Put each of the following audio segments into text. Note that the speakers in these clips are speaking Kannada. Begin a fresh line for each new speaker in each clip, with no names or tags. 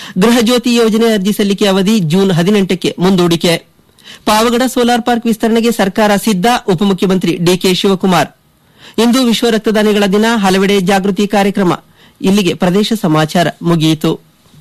ಗೃಹ ಜ್ಯೋತಿ ಯೋಜನೆ ಅರ್ಜಿ ಸಲ್ಲಿಕೆ ಅವಧಿ ಜೂನ್ ಹದಿನೆಂಟಕ್ಕೆ ಮುಂದೂಡಿಕೆ ಪಾವಗಡ ಸೋಲಾರ್ ಪಾರ್ಕ್ ವಿಸ್ತರಣೆಗೆ ಸರ್ಕಾರ ಸಿದ್ಧ ಉಪಮುಖ್ಯಮಂತ್ರಿ ಡಿಕೆ ಶಿವಕುಮಾರ್ ಇಂದು ವಿಶ್ವ ರಕ್ತದಾನಿಗಳ ದಿನ ಹಲವೆಡೆ ಜಾಗೃತಿ ಕಾರ್ಯಕ್ರಮ ಇಲ್ಲಿಗೆ ಪ್ರದೇಶ ಸಮಾಚಾರ ಮುಗಿಯಿತು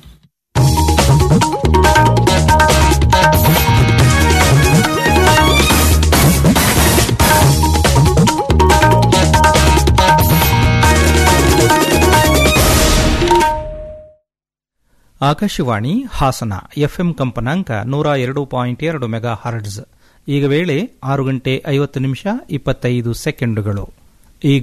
ಆಕಾಶವಾಣಿ ಹಾಸನ ಎಫ್ಎಂ ಕಂಪನಾಂಕ ನೂರ ಎರಡು ಪಾಯಿಂಟ್ ಎರಡು ಮೆಗಾ ಹರ್ಡ್ಸ್ ಈಗ ವೇಳೆ ಆರು ಗಂಟೆ ಐವತ್ತು ನಿಮಿಷ ಇಪ್ಪತ್ತೈದು ಸೆಕೆಂಡುಗಳು ಈಗ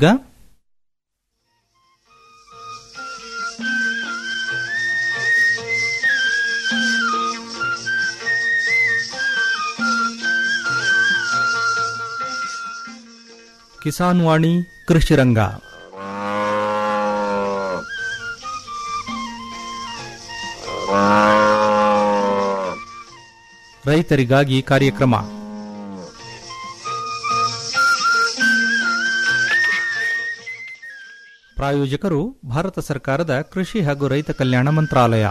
ಕಿಸಾನ್ ವಾಣಿ ಕೃಷಿರಂಗ ರೈತರಿಗಾಗಿ ಕಾರ್ಯಕ್ರಮ ಪ್ರಾಯೋಜಕರು ಭಾರತ ಸರ್ಕಾರದ ಕೃಷಿ ಹಾಗೂ ರೈತ ಕಲ್ಯಾಣ ಮಂತ್ರಾಲಯ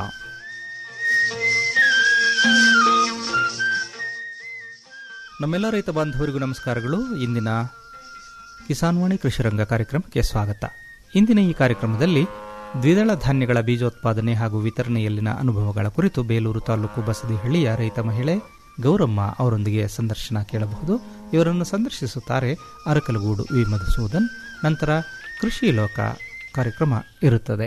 ನಮ್ಮೆಲ್ಲ ರೈತ ಬಾಂಧವರಿಗೂ ನಮಸ್ಕಾರಗಳು ಇಂದಿನ ಕಿಸಾನ್ವಾಣಿ ಕೃಷಿರಂಗ ಕಾರ್ಯಕ್ರಮಕ್ಕೆ ಸ್ವಾಗತ ಇಂದಿನ ಈ ಕಾರ್ಯಕ್ರಮದಲ್ಲಿ ದ್ವಿದಳ ಧಾನ್ಯಗಳ ಬೀಜೋತ್ಪಾದನೆ ಹಾಗೂ ವಿತರಣೆಯಲ್ಲಿನ ಅನುಭವಗಳ ಕುರಿತು ಬೇಲೂರು ತಾಲೂಕು ಬಸದಿಹಳ್ಳಿಯ ರೈತ ಮಹಿಳೆ ಗೌರಮ್ಮ ಅವರೊಂದಿಗೆ ಸಂದರ್ಶನ ಕೇಳಬಹುದು ಇವರನ್ನು ಸಂದರ್ಶಿಸುತ್ತಾರೆ ಅರಕಲಗೂಡು ವಿ ಮಧುಸೂದನ್ ನಂತರ ಕೃಷಿ ಲೋಕ ಕಾರ್ಯಕ್ರಮ ಇರುತ್ತದೆ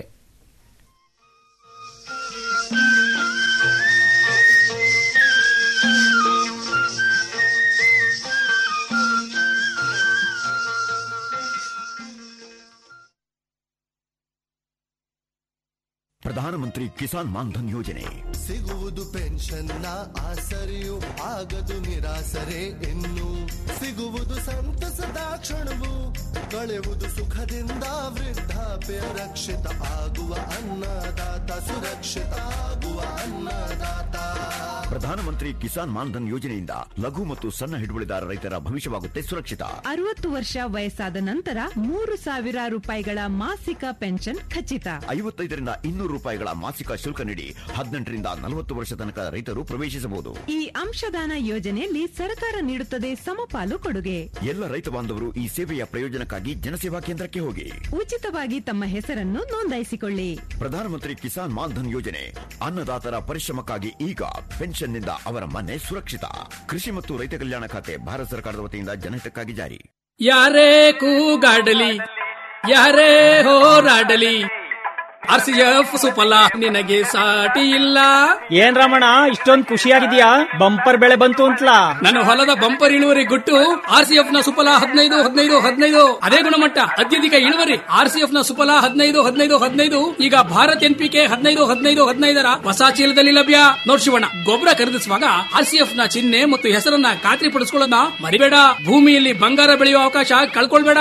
ಪ್ರಧಾನಮಂತ್ರಿ ಕಿಸಾನ್ ಮಾನ್ಧನ್ ಯೋಜನೆ
ಸಿಗುವುದು ಪೆನ್ಷನ್ನ ಆಸರೆಯು ಆಗದು ನಿರಾಸರೆ ಇನ್ನು ಸಿಗುವುದು ಸಂತಸದ ಕ್ಷಣವು ಕಳೆಯುವುದು ಸುಖದಿಂದ ವೃದ್ಧಾಪ್ಯ ರಕ್ಷಿತ ಆಗುವ ಅನ್ನದಾತ ಸುರಕ್ಷಿತ ಆಗುವ ಅನ್ನದಾತ
ಪ್ರಧಾನಮಂತ್ರಿ ಕಿಸಾನ್ ಮಾನ್ಧನ್ ಯೋಜನೆಯಿಂದ ಲಘು ಮತ್ತು ಸಣ್ಣ ಹಿಡುವಳಿದಾರ ರೈತರ ಭವಿಷ್ಯವಾಗುತ್ತೆ ಸುರಕ್ಷಿತ
ಅರವತ್ತು ವರ್ಷ ವಯಸ್ಸಾದ ನಂತರ ಮೂರು ಸಾವಿರ ರೂಪಾಯಿಗಳ ಮಾಸಿಕ ಪೆನ್ಷನ್ ಖಚಿತ
ಐವತ್ತೈದರಿಂದ ಇನ್ನೂರು ರೂಪಾಯಿಗಳ ಮಾಸಿಕ ಶುಲ್ಕ ನೀಡಿ ಹದಿನೆಂಟರಿಂದ ನಲವತ್ತು ವರ್ಷ ತನಕ ರೈತರು ಪ್ರವೇಶಿಸಬಹುದು
ಈ ಅಂಶದಾನ ಯೋಜನೆಯಲ್ಲಿ ಸರ್ಕಾರ ನೀಡುತ್ತದೆ ಸಮಪಾಲು ಕೊಡುಗೆ
ಎಲ್ಲ ರೈತ ಬಾಂಧವರು ಈ ಸೇವೆಯ ಪ್ರಯೋಜನಕ್ಕಾಗಿ ಜನಸೇವಾ ಕೇಂದ್ರಕ್ಕೆ ಹೋಗಿ
ಉಚಿತವಾಗಿ ತಮ್ಮ ಹೆಸರನ್ನು ನೋಂದಾಯಿಸಿಕೊಳ್ಳಿ
ಪ್ರಧಾನಮಂತ್ರಿ ಕಿಸಾನ್ ಮಾನ್ಧನ್ ಯೋಜನೆ ಅನ್ನದಾತರ ಪರಿಶ್ರಮಕ್ಕಾಗಿ ಈಗ ಪೆನ್ಷನ್ನಿಂದ ಅವರ ಮನೆ ಸುರಕ್ಷಿತ ಕೃಷಿ ಮತ್ತು ರೈತ ಕಲ್ಯಾಣ ಖಾತೆ ಭಾರತ ಸರ್ಕಾರದ ವತಿಯಿಂದ ಜನಹಿತಕ್ಕಾಗಿ ಜಾರಿ
ಯಾರೇ ಕೂಗಾಡಲಿ ಯಾರೇ ಹೋರಾಡಲಿ ಆರ್ ಸಿ ಎಫ್ ಸುಫಲ ನಿನಗೆ ಸಾಟಿ ಇಲ್ಲ
ಏನ್ ರಮಣ ಇಷ್ಟೊಂದ್ ಖುಷಿಯಾಗಿದ್ಯಾ ಬಂಪರ್ ಬೆಳೆ ಬಂತು ಅಂತ್ಲಾ
ನನ್ನ ಹೊಲದ ಬಂಪರ್ ಇಳುವರಿ ಗುಟ್ಟು ಆರ್ ಸಿ ಎಫ್ ನ ಸುಫಲ ಹದಿನೈದು ಹದಿನೈದು ಹದಿನೈದು ಅದೇ ಗುಣಮಟ್ಟ ಅತ್ಯಧಿಕ ಇಳುವರಿ ಆರ್ ಸಿ ಎಫ್ ನ ಸುಫಲ ಹದಿನೈದು ಹದಿನೈದು ಹದಿನೈದು ಈಗ ಭಾರತ್ ಎನ್ ಪಿ ಕೆ ಹದಿನೈದು ಹದಿನೈದು ಹದಿನೈದರ ಹೊಸ ಚೀಲದಲ್ಲಿ ಲಭ್ಯ ನೋಡ್ ಶಿವಣ್ಣ ಗೊಬ್ಬರ ಖರೀದಿಸುವಾಗ ಆರ್ ಸಿ ಎಫ್ ನ ಚಿಹ್ನೆ ಮತ್ತು ಹೆಸರನ್ನ ಖಾತ್ರಿ ಪಡಿಸ್ಕೊಳ್ಳೋದನ್ನ ಮರಿಬೇಡ ಭೂಮಿಯಲ್ಲಿ ಬಂಗಾರ ಬೆಳೆಯುವ ಅವಕಾಶ ಕಳ್ಕೊಳ್ಬೇಡ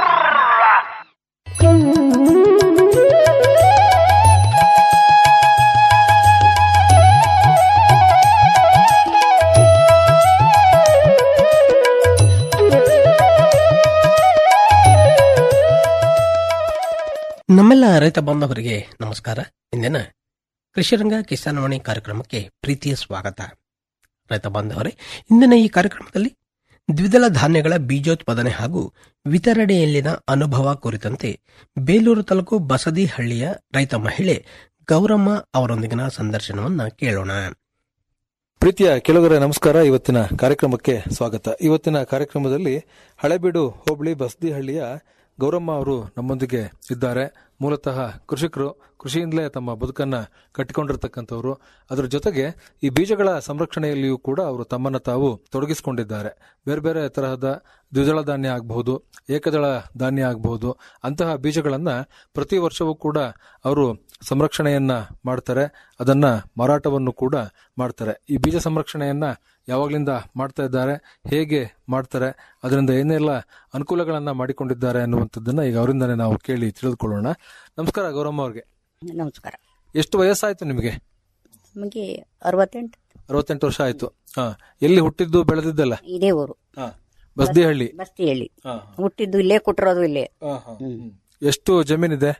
ನಮ್ಮೆಲ್ಲ ರೈತ ಬಾಂಧವರಿಗೆ ನಮಸ್ಕಾರ ಇಂದಿನ ಕೃಷಿರಂಗ ಕಿಸಾನವಾಣಿ ಕಾರ್ಯಕ್ರಮಕ್ಕೆ ಪ್ರೀತಿಯ ಸ್ವಾಗತ ರೈತ ಬಾಂಧವರೇ ಇಂದಿನ ಈ ಕಾರ್ಯಕ್ರಮದಲ್ಲಿ ದ್ವಿದಳ ಧಾನ್ಯಗಳ ಬೀಜೋತ್ಪಾದನೆ ಹಾಗೂ ವಿತರಣೆಯಲ್ಲಿನ ಅನುಭವ ಕುರಿತಂತೆ ಬೇಲೂರು ತಾಲೂಕು ಬಸದಿ ಹಳ್ಳಿಯ ರೈತ ಮಹಿಳೆ ಗೌರಮ್ಮ ಅವರೊಂದಿಗಿನ ಸಂದರ್ಶನವನ್ನ ಕೇಳೋಣ
ಪ್ರೀತಿಯ ಕೆಳಗರ ನಮಸ್ಕಾರ ಇವತ್ತಿನ ಕಾರ್ಯಕ್ರಮಕ್ಕೆ ಸ್ವಾಗತ ಇವತ್ತಿನ ಕಾರ್ಯಕ್ರಮದಲ್ಲಿ ಹಳೆಬೀಡು ಹೋಬಳಿ ಬಸ್ದಿಹಳ್ಳಿಯ ಗೌರಮ್ಮ ಅವರು ನಮ್ಮೊಂದಿಗೆ ಇದ್ದಾರೆ ಮೂಲತಃ ಕೃಷಿಕರು ಕೃಷಿಯಿಂದಲೇ ತಮ್ಮ ಬದುಕನ್ನ ಕಟ್ಟಿಕೊಂಡಿರ್ತಕ್ಕಂಥವ್ರು ಅದರ ಜೊತೆಗೆ ಈ ಬೀಜಗಳ ಸಂರಕ್ಷಣೆಯಲ್ಲಿಯೂ ಕೂಡ ಅವರು ತಮ್ಮನ್ನ ತಾವು ತೊಡಗಿಸಿಕೊಂಡಿದ್ದಾರೆ ಬೇರೆ ಬೇರೆ ತರಹದ ದ್ವಿದಳ ಧಾನ್ಯ ಆಗಬಹುದು ಏಕದಳ ಧಾನ್ಯ ಆಗಬಹುದು ಅಂತಹ ಬೀಜಗಳನ್ನ ಪ್ರತಿ ವರ್ಷವೂ ಕೂಡ ಅವರು ಸಂರಕ್ಷಣೆಯನ್ನ ಮಾಡ್ತಾರೆ ಅದನ್ನ ಮಾರಾಟವನ್ನು ಕೂಡ ಮಾಡ್ತಾರೆ ಈ ಬೀಜ ಸಂರಕ್ಷಣೆಯನ್ನ ಯಾವಾಗ್ಲಿಂದ ಮಾಡ್ತಾ ಇದ್ದಾರೆ ಹೇಗೆ ಮಾಡ್ತಾರೆ ಅದರಿಂದ ಏನೆಲ್ಲ ಅನುಕೂಲಗಳನ್ನ ಮಾಡಿಕೊಂಡಿದ್ದಾರೆ ಅನ್ನುವಂಥದ್ದನ್ನ ಈಗ ಅವರಿಂದಾನೇ ನಾವು ಕೇಳಿ ತಿಳಿದುಕೊಳ್ಳೋಣ ನಮಸ್ಕಾರ ಗೌರಮ್ಮ ಅವ್ರಿಗೆ
ನಮಸ್ಕಾರ
ಎಷ್ಟು ವಯಸ್ಸಾಯ್ತು ನಿಮಗೆ
ನಮಗೆ ಅರವತ್ತೆಂಟು
ಅರವತ್ತೆಂಟು ವರ್ಷ ಆಯ್ತು ಹಾ ಎಲ್ಲಿ ಹುಟ್ಟಿದ್ದು ಬೆಳೆದಿದ್ದಲ್ಲ
ಇದೇ ಊರು
ಹಾ ಬಸ್ದಿಹಳ್ಳಿ
ಬಸ್ತಿ ಹೇಳಿ
ಹಾ,
ಹುಟ್ಟಿದ್ದು ಇಲ್ಲೇ ಕೊಟ್ಟಿರೋದು ಇಲ್ಲೇ
ಹಾ, ಹಾ. ಹ್ಮ್. ಎಷ್ಟು ಜಮೀನಿದೆ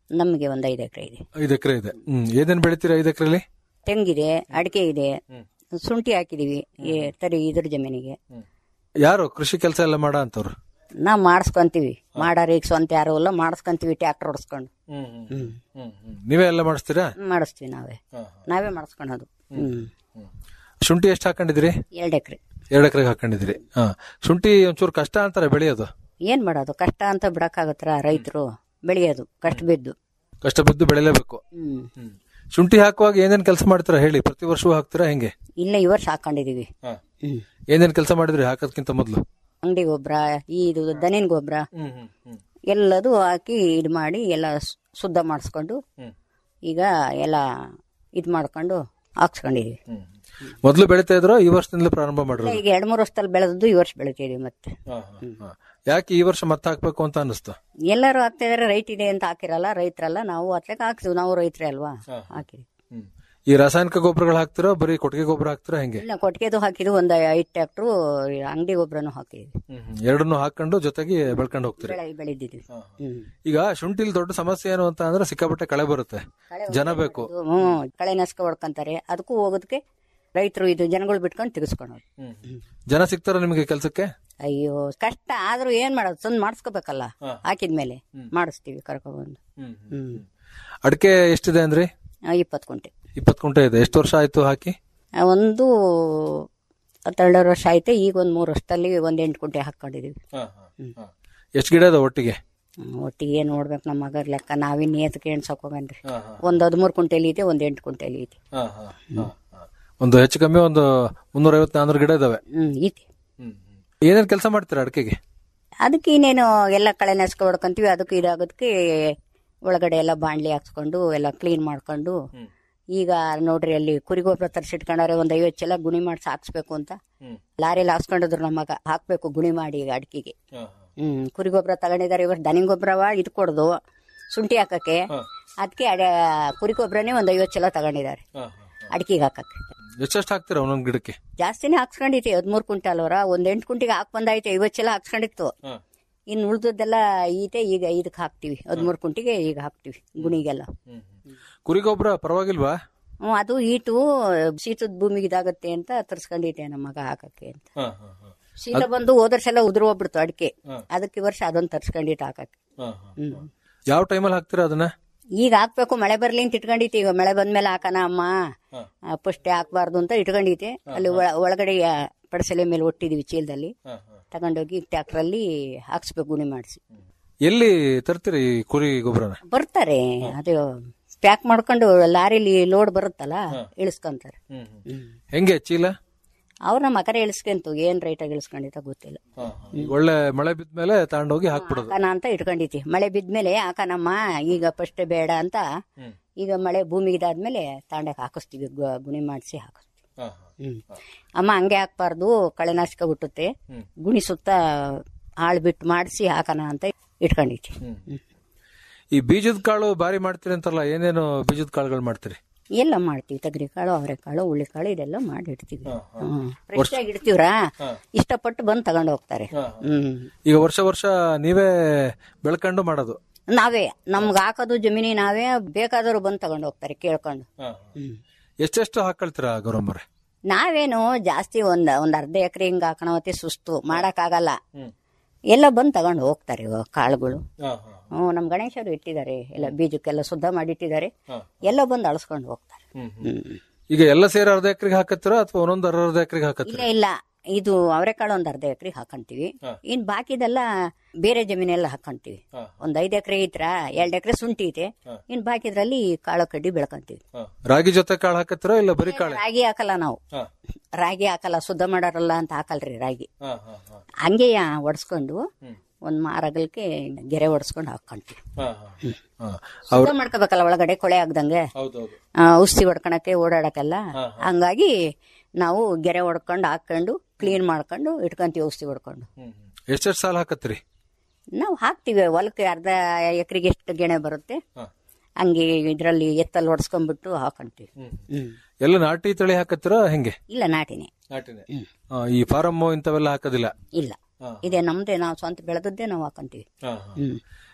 ನಮಗೆ ಒಂದು ಐದು ಎಕರೆ ಇದೆ
ಐದು ಎಕರೆ ಇದೆ ಹ್ಮ್ ಏನೇನ್ ಬೆಳಿತೀರಾ ಐದು ಎಕರೆಲಿ
ತೆಂಗಿದೆ ಅಡಿಕೆ ಇದೆ ಶುಂಠಿ ಹಾಕಿದೀವಿ ಈ ತರಿ ಇದ್ರ ಜಮೀನಿಗೆ
ಯಾರು ಕೃಷಿ ಕೆಲಸ ಎಲ್ಲ ಮಾಡ ಅಂತವ್ರು
ನಾವು ಮಾಡಿಸ್ಕೊಂತೀವಿ ಮಾಡಾರ ಈಗ ಸ್ವಂತ ಯಾರು ಇಲ್ಲ ಮಾಡಿಸ್ಕೊಂತೀವಿ ಟ್ಯಾಕ್ಟರ್ ಹೊಡ್ಸ್ಕೊಂಡು ಹ್ಮ್
ನೀವೇ ಎಲ್ಲ ಮಾಡಿಸ್ತೀರಾ
ಮಾಡಿಸ್ತೀವಿ ನಾವೇ ನಾವೇ ಮಾಡಿಸ್ಕೊಳೋದು ಹ್ಮ್
ಶುಂಠಿ ಎಷ್ಟು ಹಾಕೊಂಡಿದ್ರಿ
ಎರಡು ಎಕರೆ
ಎರಡು ಎಕರೆಗೆ ಹಾಕೊಂಡಿದ್ರಿ ಹಾ ಶುಂಠಿ ಒಂಚೂರು ಕಷ್ಟ ಅಂತಾರೆ ಬೆಳೆಯೋದು
ಏನ್ ಮಾಡೋದು ಕಷ್ಟ ಅಂತ ಬಿಡಕ್ಕಾಗತ್ರ ರೈತರು ಬೆಳೆಯೋದು ಕಷ್ಟ ಬಿದ್ದು
ಕಷ್ಟ ಬಿದ್ದು ಬೆಳೆಯಲೇಬೇಕು
ಹ್ಮ್
ಶುಂಠಿ ಹಾಕುವಾಗ ಏನೇನ್ ಕೆಲಸ ಮಾಡ್ತೀರಾ ಹೇಳಿ ಪ್ರತಿ ವರ್ಷವೂ ಹಾಕ್ತೀರಾ ಹೆಂಗೆ
ಇಲ್ಲ ಈ ವರ್ಷ ಹಾಕೊಂಡಿದೀವಿ ಹ್ಮ್
ಏನೇನ್ ಕೆಲಸ ಮಾಡಿದ್ರಿ ಹಾಕೋದ್ಕಿಂತ ಮೊದಲು
ಅಂಗಡಿ ಗೊಬ್ಬರ ಇದು ದನಿನ್ ಗೊಬ್ಬರ ಎಲ್ಲದು ಹಾಕಿ ಇದು ಮಾಡಿ ಎಲ್ಲ ಸ್- ಶುದ್ಧ ಮಾಡಿಸ್ಕೊಂಡು ಈಗ ಎಲ್ಲ ಇದು ಮಾಡ್ಕೊಂಡು ಹಾಕ್ಸ್ಕೊಂಡಿದೀವಿ
ಮೊದಲು ಬೆಳಿತಾ ಇದ್ರು ಈ ವರ್ಷದಿಂದಲೇ ಪ್ರಾರಂಭ ಮಾಡಿರೋದು
ಈಗ ಎರಡ್ ಮೂರು ವರ್ಷದಲ್ಲಿ ಬೆಳೆದದ್ದು ಈ ವರ್ಷ ಬೆಳಿತೀವಿ ಮತ್ತೆ
ಹಾ. ಯಾಕೆ ಈ ವರ್ಷ ಮತ್ತೆ ಹಾಕ್ಬೇಕು ಅಂತ ಅನಿಸ್ತು
ಎಲ್ಲರೂ ಹಾಕ್ತಾ ಇದಾರೆ ರೈಟ್ ಇದೆ ಅಂತ ಹಾಕಿರಲ್ಲ ರೈತರಲ್ಲ ನಾವು ಅತ್ಲಕ್ಕೆ ಹಾಕ್ತೀವಿ ನಾವು ರೈತರೇ ಅಲ್ವಾ ಹಾಕಿದ್ವಿ
ಈ ರಾಸಾಯನಿಕ ಗೊಬ್ಬರಗಳು ಹಾಕ್ತಿರೋ ಬರೀ ಕೊಟ್ಟಿಗೆ ಗೊಬ್ಬರ ಹಾಕ್ತಿರೋ ಹೆಂಗೆ
ಇಲ್ಲ ಕೊಟ್ಟಿಗೆದು ಹಾಕಿದ್ವಿ ಒಂದು ಐದು ಟ್ಯಾಕ್ಟ್ರು ಅಂಗಡಿ ಗೊಬ್ಬರನು ಹಾಕಿದ್ವಿ
ಎರಡನ್ನು ಹಾಕೊಂಡು ಜೊತೆಗೆ ಬೆಳ್ಕೊಂಡು ಹೋಗ್ತೀರಿ
ಬೆಳೆ ಬೆಳೆದಿದ್ವಿ ಹ್ಮ್
ಈಗ ಶುಂಠಿಲಿ ದೊಡ್ಡ ಸಮಸ್ಯೆ ಏನು ಅಂತ ಅಂದ್ರೆ ಸಿಕ್ಕಾಪಟ್ಟೆ ಕಳೆ ಬರುತ್ತೆ ಜನ ಬೇಕು
ಅದು, ಹ್ಮ್ ಕಳೆ ನಸ್ಕ ಹೊಡ್ಕೊಂತಾರೆ ಅದಕ್ಕೂ ಹೋಗೋದಕ್ಕೆ ರೈತರು ಇದು ಜನಗಳು ಬಿಟ್ಕೊಂಡು ತೆಗೆಸ್ಕೊಳೋದು
ಜನ ಸಿಗ್ತಾರ ನಿಮಗೆ ಕೆಲ್ಸಕ್ಕೆ
ಅಯ್ಯೋ ಕಷ್ಟ ಆದ್ರೂ ಏನ್ ಮಾಡೋದು ತಂದು ಮಾಡಿಸ್ಕೋಬೇಕಲ್ಲ ಹಾಕಿದ್ಮೇಲೆ ಮಾಡಿಸ್ತೀವಿ ಕರ್ಕೊಬಂದು ಹ್ಮ್
ಅಡಿಕೆ ಎಷ್ಟಿದೆ ಅಂದ್ರಿ
ಇಪ್ಪತ್ತು ಕುಂಟೆ
ಇಪ್ಪತ್ ಕುಂಟೆ ಇದೆ ಎಷ್ಟು ವರ್ಷ ಆಯ್ತು ಹಾಕಿ
ಆ, ಒಂದು ಹತ್ತೆರಡು ವರ್ಷ ಆಯ್ತು ಈಗ ಒಂದ್ ಮೂರು ವರ್ಷದಲ್ಲಿ ಒಂದ್ ಎಂಟು ಕುಂಟೆ ಹಾಕೊಂಡಿದೀವಿ
ಎಷ್ಟು ಗಿಡ ಇದೆ ಒಟ್ಟಿಗೆ
ಹ್ಮ್, ಒಟ್ಟಿಗೆ ನೋಡ್ಬೇಕು ನಮ್ಮ ಮಗರ್ ಲೆಕ್ಕ ನಾವಿನ್ ಏತಕ್ಕೆ ಎಣ್ಸಕ್ ಹೋಗನ್ರಿ ಒಂದ್ ಹದಿಮೂರು ಕುಂಟೆಲಿ ಇದೆ ಒಂದ್ ಎಂಟು ಕುಂಟೆಲಿ ಇದೆ
ಒಂದು ಹೆಚ್ಚು ಕಮ್ಮಿ ಒಂದು ಮುನ್ನೂರ ಐವತ್ತು ನಾನ್ನೂರು ಗಿಡ ಇದಾವೆ
ಹ್ಮ್ ಇದೆ
ಏನೇನ್ ಕೆಲಸ ಮಾಡ್ತೀರಾ ಅಡಿಕೆಗೆ
ಅದಕ್ಕೆ ಇನ್ನೇನು ಎಲ್ಲ ಕಳೆ ನೆಸ್ಕೊ ಹೊಡ್ಕೊಂತೀವಿ ಅದಕ್ಕೆ ಇದಾಗೋದಕ್ಕೆ ಒಳಗಡೆ ಎಲ್ಲ ಬಾಣ್ಲಿ ಹಾಕ್ಸ್ಕೊಂಡು ಎಲ್ಲ ಕ್ಲೀನ್ ಮಾಡ್ಕೊಂಡು ಈಗ ನೋಡ್ರಿ ಅಲ್ಲಿ ಕುರಿ ಗೊಬ್ಬರ ತರಿಸಿಟ್ಕೊಂಡವ್ರೆ ಒಂದ್ ಐವತ್ತು ಚೀಲ ಗುಣಿ ಮಾಡಿಸಿ ಹಾಕ್ಸ್ಬೇಕು ಅಂತ ಲಾರಿಯಲ್ಲಿ ಹಾಕ್ಸ್ಕೊಂಡಿದ್ರು ನಮ್ಮ ಮಗ ಹಾಕ್ಬೇಕು ಗುಣಿ ಮಾಡಿ ಈಗ ಅಡಿಕೆಗೆ ಹ್ಮ್ ಕುರಿ ಗೊಬ್ಬರ ತಗೊಂಡಿದ್ದಾರೆ ಇವರು ದನಿ ಗೊಬ್ಬರವ ಇದು ಕೊಡ್ದು ಶುಂಠಿ ಹಾಕಕ್ಕೆ ಅದಕ್ಕೆ ಕುರಿ ಗೊಬ್ಬರನೇ ಒಂದ್ ಐವತ್ತು ಚೀಲ ತಗೊಂಡಿದ್ದಾರೆ ಅಡಿಕೆಗೆ ಹಾಕಕ್ಕೆ
ಎಷ್ಟೆಷ್ಟು ಹಾಕ್ತೀರಾ ಒಂದೊಂದು ಗಿಡಕ್ಕೆ
ಜಾಸ್ತಿನೇ ಹಾಕ್ಸ್ಕೊಂಡೈತಿ ಹದಿಮೂರು ಕ್ವಿಂಟಲ್ ಅವರ ಒಂದ್ ಎಂಟು ಕುಂಟಿಗೆ ಹಾಕ್ ಬಂದಾಯ್ತು ಐವತ್ತು ಚೀಲ ಹಾಕ್ಸ್ಕೊಂಡಿತ್ತು ಇನ್ನು ಉಳ್ದದ್ದೆಲ್ಲ ಈತೆ ಈಗ ಇದಕ್ಕೆ ಹಾಕ್ತಿವಿ ಹದಿಮೂರು ಕುಂಟಿಗೆ ಈಗ ಹಾಕ್ತಿವಿ ಗುಣಿಗೆಲ್ಲ
ಕುರಿ ಗೊಬ್ಬರ ಪರವಾಗಿಲ್ವಾ
ಹ್ಮ್ ಅದು ಈಟು ಶೀತದ ಭೂಮಿಗೆ ಇದಾಗತ್ತೆ ಅಂತ ತರ್ಸ್ಕೊಂಡಿದ್ದೆ ನಮ್ಮ ಮಗ ಹಾಕಕ್ಕೆ ಅಂತ ಶೀತ ಬಂದು ಹೋದ ವರ್ಷ ಎಲ್ಲ ಉದುರು ಹೋಗ್ಬಿಡ್ತು ಅಡಿಕೆ ಅದಕ್ಕೆ ಈ ವರ್ಷ ಅದೊಂದು ತರ್ಸ್ಕೊಂಡಿಟ್ಟು ಹಾಕಕ್ಕೆ ಹ್ಮ್
ಯಾವ ಟೈಮಲ್ಲಿ ಹಾಕ್ತೀರಾ ಅದನ್ನ
ಈಗ ಹಾಕ್ಬೇಕು ಮಳೆ ಬರ್ಲಿ ಅಂತ ಇಟ್ಕೊಂಡಿತಿ ಈಗ ಮಳೆ ಬಂದ್ಮೇಲೆ ಹಾಕನ ಅಮ್ಮ ಪುಷ್ಟೆ ಹಾಕ್ಬಾರ್ದು ಅಂತ ಇಟ್ಕೊಂಡೈತೆ ಅಲ್ಲಿ ಒಳ- ಒಳಗಡೆ ಆ, ಪಡಸಲೆ ಮೇಲೆ ಒಟ್ಟಿದೀವಿ ಚೀಲದಲ್ಲಿ ತಗೊಂಡೋಗಿ ಟ್ರ್ಯಾಕ್ಟ್ರಲ್ಲಿ ಹಾಕ್ಸ್ಬೇಕು ಗುಣಿ ಮಾಡಿಸಿ
ಎಲ್ಲಿ ತರ್ತೀರಿ ಈ ಕುರಿ ಗೊಬ್ಬರನ
ಬರ್ತಾರೆ ಅದು ಪ್ಯಾಕ್ ಮಾಡ್ಕೊಂಡು ಲಾರಿಲಿ ಲೋಡ್ ಬರುತ್ತಲ್ಲ ಇಳಿಸ್ಕೊಂತಾರೆ
ಹೆಂಗೆ ಚೀಲ
ಅವ್ರ ನಮ್ಮ ಮಕರ ಇಳಿಸ್ಕೊಂತು ಏನ್ ರೇಟಾಗಿ ಇಳಿಸ್ಕೊಂಡಿತ್ತ ಗೊತ್ತಿಲ್ಲ
ಈಗ ಒಳ್ಳೆ ಮಳೆ ಬಿದ್ಮೇಲೆ ತಗೊಂಡೋಗಿ ಹಾಕ್ಬಿಡೋದು
ಹಾಕನ ಅಂತ ಇಟ್ಕೊಂಡೈತಿ ಮಳೆ ಬಿದ್ಮೇಲೆ ಹಾಕನಮ್ಮ ಈಗ ಫಸ್ಟ್ ಬೇಡ ಅಂತ ಈಗ ಮಳೆ ಭೂಮಿಗೆ ಇದಾದ್ಮೇಲೆ ತಾಂಡಕ್ ಹಾಕಿಸ್ತೀವಿ ಗು- ಗುಣಿ ಮಾಡಿಸಿ ಹಾಕಿಸ್ತೀವಿ ಹ್ಮ್ ಅಮ್ಮ ಹಂಗೆ ಹಾಕ್ಬಾರ್ದು ಕಳೆನಾಶಕ ಹುಟ್ಟುತ್ತೆ ಗುಣಿ ಸುತ್ತ ಆಳ್ ಬಿಟ್ಟು ಮಾಡಿಸಿ ಹಾಕನ ಅಂತ ಇಟ್ಕೊಂಡೈತಿ ಹ್ಮ್.
ಈ ಬೀಜದ ಕಾಳು ಬಾರಿ ಮಾಡ್ತೀರಿ ಅಂತಲ್ಲ ಏನೇನು ಬೀಜದ ಕಾಳುಗಳು ಮಾಡ್ತೀರಿ
ಎಲ್ಲ ಮಾಡ್ತೀವಿ ತಗರಿಕಾಳು ಅವರೆಕಾಳು ಹುಳ್ಳಿಕಾಳು ಇದೆಲ್ಲ ಮಾಡಿ ಇಡ್ತೀವಿ ಹ್ಮ್ ಫ್ರೆಶ್ ಆಗಿ ಇಡ್ತೀವ್ರಾ ಇಷ್ಟಪಟ್ಟು ಬಂದು ತಗೊಂಡು ಹೋಗ್ತಾರೆ ಹ್ಮ್
ಈಗ ವರ್ಷ ವರ್ಷ ನೀವೇ ಬೆಳ್ಕೊಂಡು ಮಾಡೋದು
ನಾವೇ ನಮ್ಗೆ ಹಾಕೋದು ಜಮೀನಿ ನಾವೇ ಬೇಕಾದವರು ಬಂದು ತಗೊಂಡು ಹೋಗ್ತಾರೆ ಕೇಳ್ಕೊಂಡು ಹ್ಮ್
ಎಷ್ಟೆಷ್ಟು ಹಾಕೊಳ್ತೀರಾ ಗೌರಮ್ಮರೆ
ನಾವೇನು ಜಾಸ್ತಿ ಒಂದ್ ಒಂದ್ ಅರ್ಧ ಎಕರೆ ಹಿಂಗ ಹಾಕೋಣವತ್ತೆ ಸುಸ್ತು ಮಾಡಕ್ಕಾಗಲ್ಲ ಎಲ್ಲ ಬಂದು ತಗೊಂಡು ಹೋಗ್ತಾರೆ ಇವಾಗ ಕಾಳುಗಳು ಹ್ಮ್ ನಮ್ ಗಣೇಶರು ಇಟ್ಟಿದ್ದಾರೆ ಎಲ್ಲ ಬೀಜಕ್ಕೆಲ್ಲ ಶುದ್ಧ ಮಾಡಿಟ್ಟಿದ್ದಾರೆ ಎಲ್ಲ ಬಂದು ಅಳಸ್ಕೊಂಡು ಹೋಗ್ತಾರೆ ಹ್ಮ್
ಈಗ ಎಲ್ಲ ಸೇರಿ ಅರ್ಧ ಎಕರೆಗೆ ಹಾಕತ್ತೀರಾ ಅಥವಾ ಒಂದೊಂದು ಅರ್ಧ ಅರ್ಧ ಎಕರೆಗೆ ಹಾಕತ್ತೀರಾ
ಇಲ್ಲ ಇಲ್ಲ ಇದು ಅವರೆಕಾಳು ಒಂದ್ ಅರ್ಧ ಎಕರೆ ಹಾಕೊಂತೀವಿ ಇನ್ ಬಾಕಿದೆಲ್ಲ ಬೇರೆ ಜಮೀನೆಲ್ಲ ಹಾಕೊಂತೀವಿ ಒಂದ್ ಐದ್ ಎಕರೆ ಐತ್ರ ಎರಡ್ ಎಕರೆ ಶುಂಠಿ ಐತೆ ಇನ್ ಬಾಕಿದ್ರಲ್ಲಿ ಕಾಳು ಕಡ್ಡಿ ಬೆಳ್ಕೊಂತೀವಿ
ರಾಗಿ ಜೊತೆ ಕಾಳು ಹಾಕತ್ತೀರಾ ಇಲ್ಲ ಬರೀ ಕಾಳೆ
ರಾಗಿ ಹಾಕಲ್ಲ ನಾವು ರಾಗಿ ಹಾಕಲ್ಲ ಶುದ್ಧ ಮಾಡಾರಲ್ಲ ಅಂತ ಹಾಕಲ್ರಿ ರಾಗಿ ಹಂಗೆ ಒಡ್ಸ್ಕೊಂಡು ಒಂದ್ ಮಾರಗಲ್ಕೆ ಗೆರೆ ಒಡ್ಸ್ಕೊಂಡು ಹಾಕೊಂತೀವಿ ಶುದ್ಧ ಮಾಡ್ಕೋಬೇಕಲ್ಲ ಒಳಗಡೆ ಕೊಳೆ ಆಗ್ದಂಗೆ ಆ, ಔಷಧಿ ಹೊಡ್ಕೊಳಕ್ಕೆ ಓಡಾಡಕ್ಕೆಲ್ಲ ಹಂಗಾಗಿ ನಾವು ಗೆರೆ ಹೊಡ್ಕೊಂಡು ಹಾಕೊಂಡು ಕ್ಲೀನ್ ಮಾಡ್ಕೊಂಡು ಇಟ್ಕೊಂತೀವಿ ಔಷಧಿ ಹೊಡ್ಕೊಂಡು
ಎಷ್ಟೆಷ್ಟು ಸಾಲ ಹಾಕತ್ತೀರಿ
ನಾವು ಹಾಕ್ತಿವಿ ಹೊಲಕ್ಕೆ ಅರ್ಧ ಎಕರೆಗೆ ಎಷ್ಟು ಗೆಣೆ ಬರುತ್ತೆ ಹಂಗೆ ಇದ್ರಲ್ಲಿ ಎತ್ತಲ್ಲಿ ಹೊಡ್ಸ್ಕೊಂಡ್ಬಿಟ್ಟು ಹಾಕೊಂತೀವಿ ಹ್ಮ್
ಎಲ್ಲ ನಾಟಿ ತಳಿ ಹಾಕತ್ತೀರಾ ಹೆಂಗೆ
ಇಲ್ಲ ನಾಟಿನೇ
ಆ, ಈ ಫಾರಮ್ ಇಂಥವೆಲ್ಲ ಹಾಕೋದಿಲ್ಲ
ಇಲ್ಲ ಇದೆ ನಮ್ದೇ ನಾವು ಸ್ವಂತ ಬೆಳೆದದ್ದೇ ನಾವು ಹಾಕೊಂತೀವಿ ಹ್ಮ್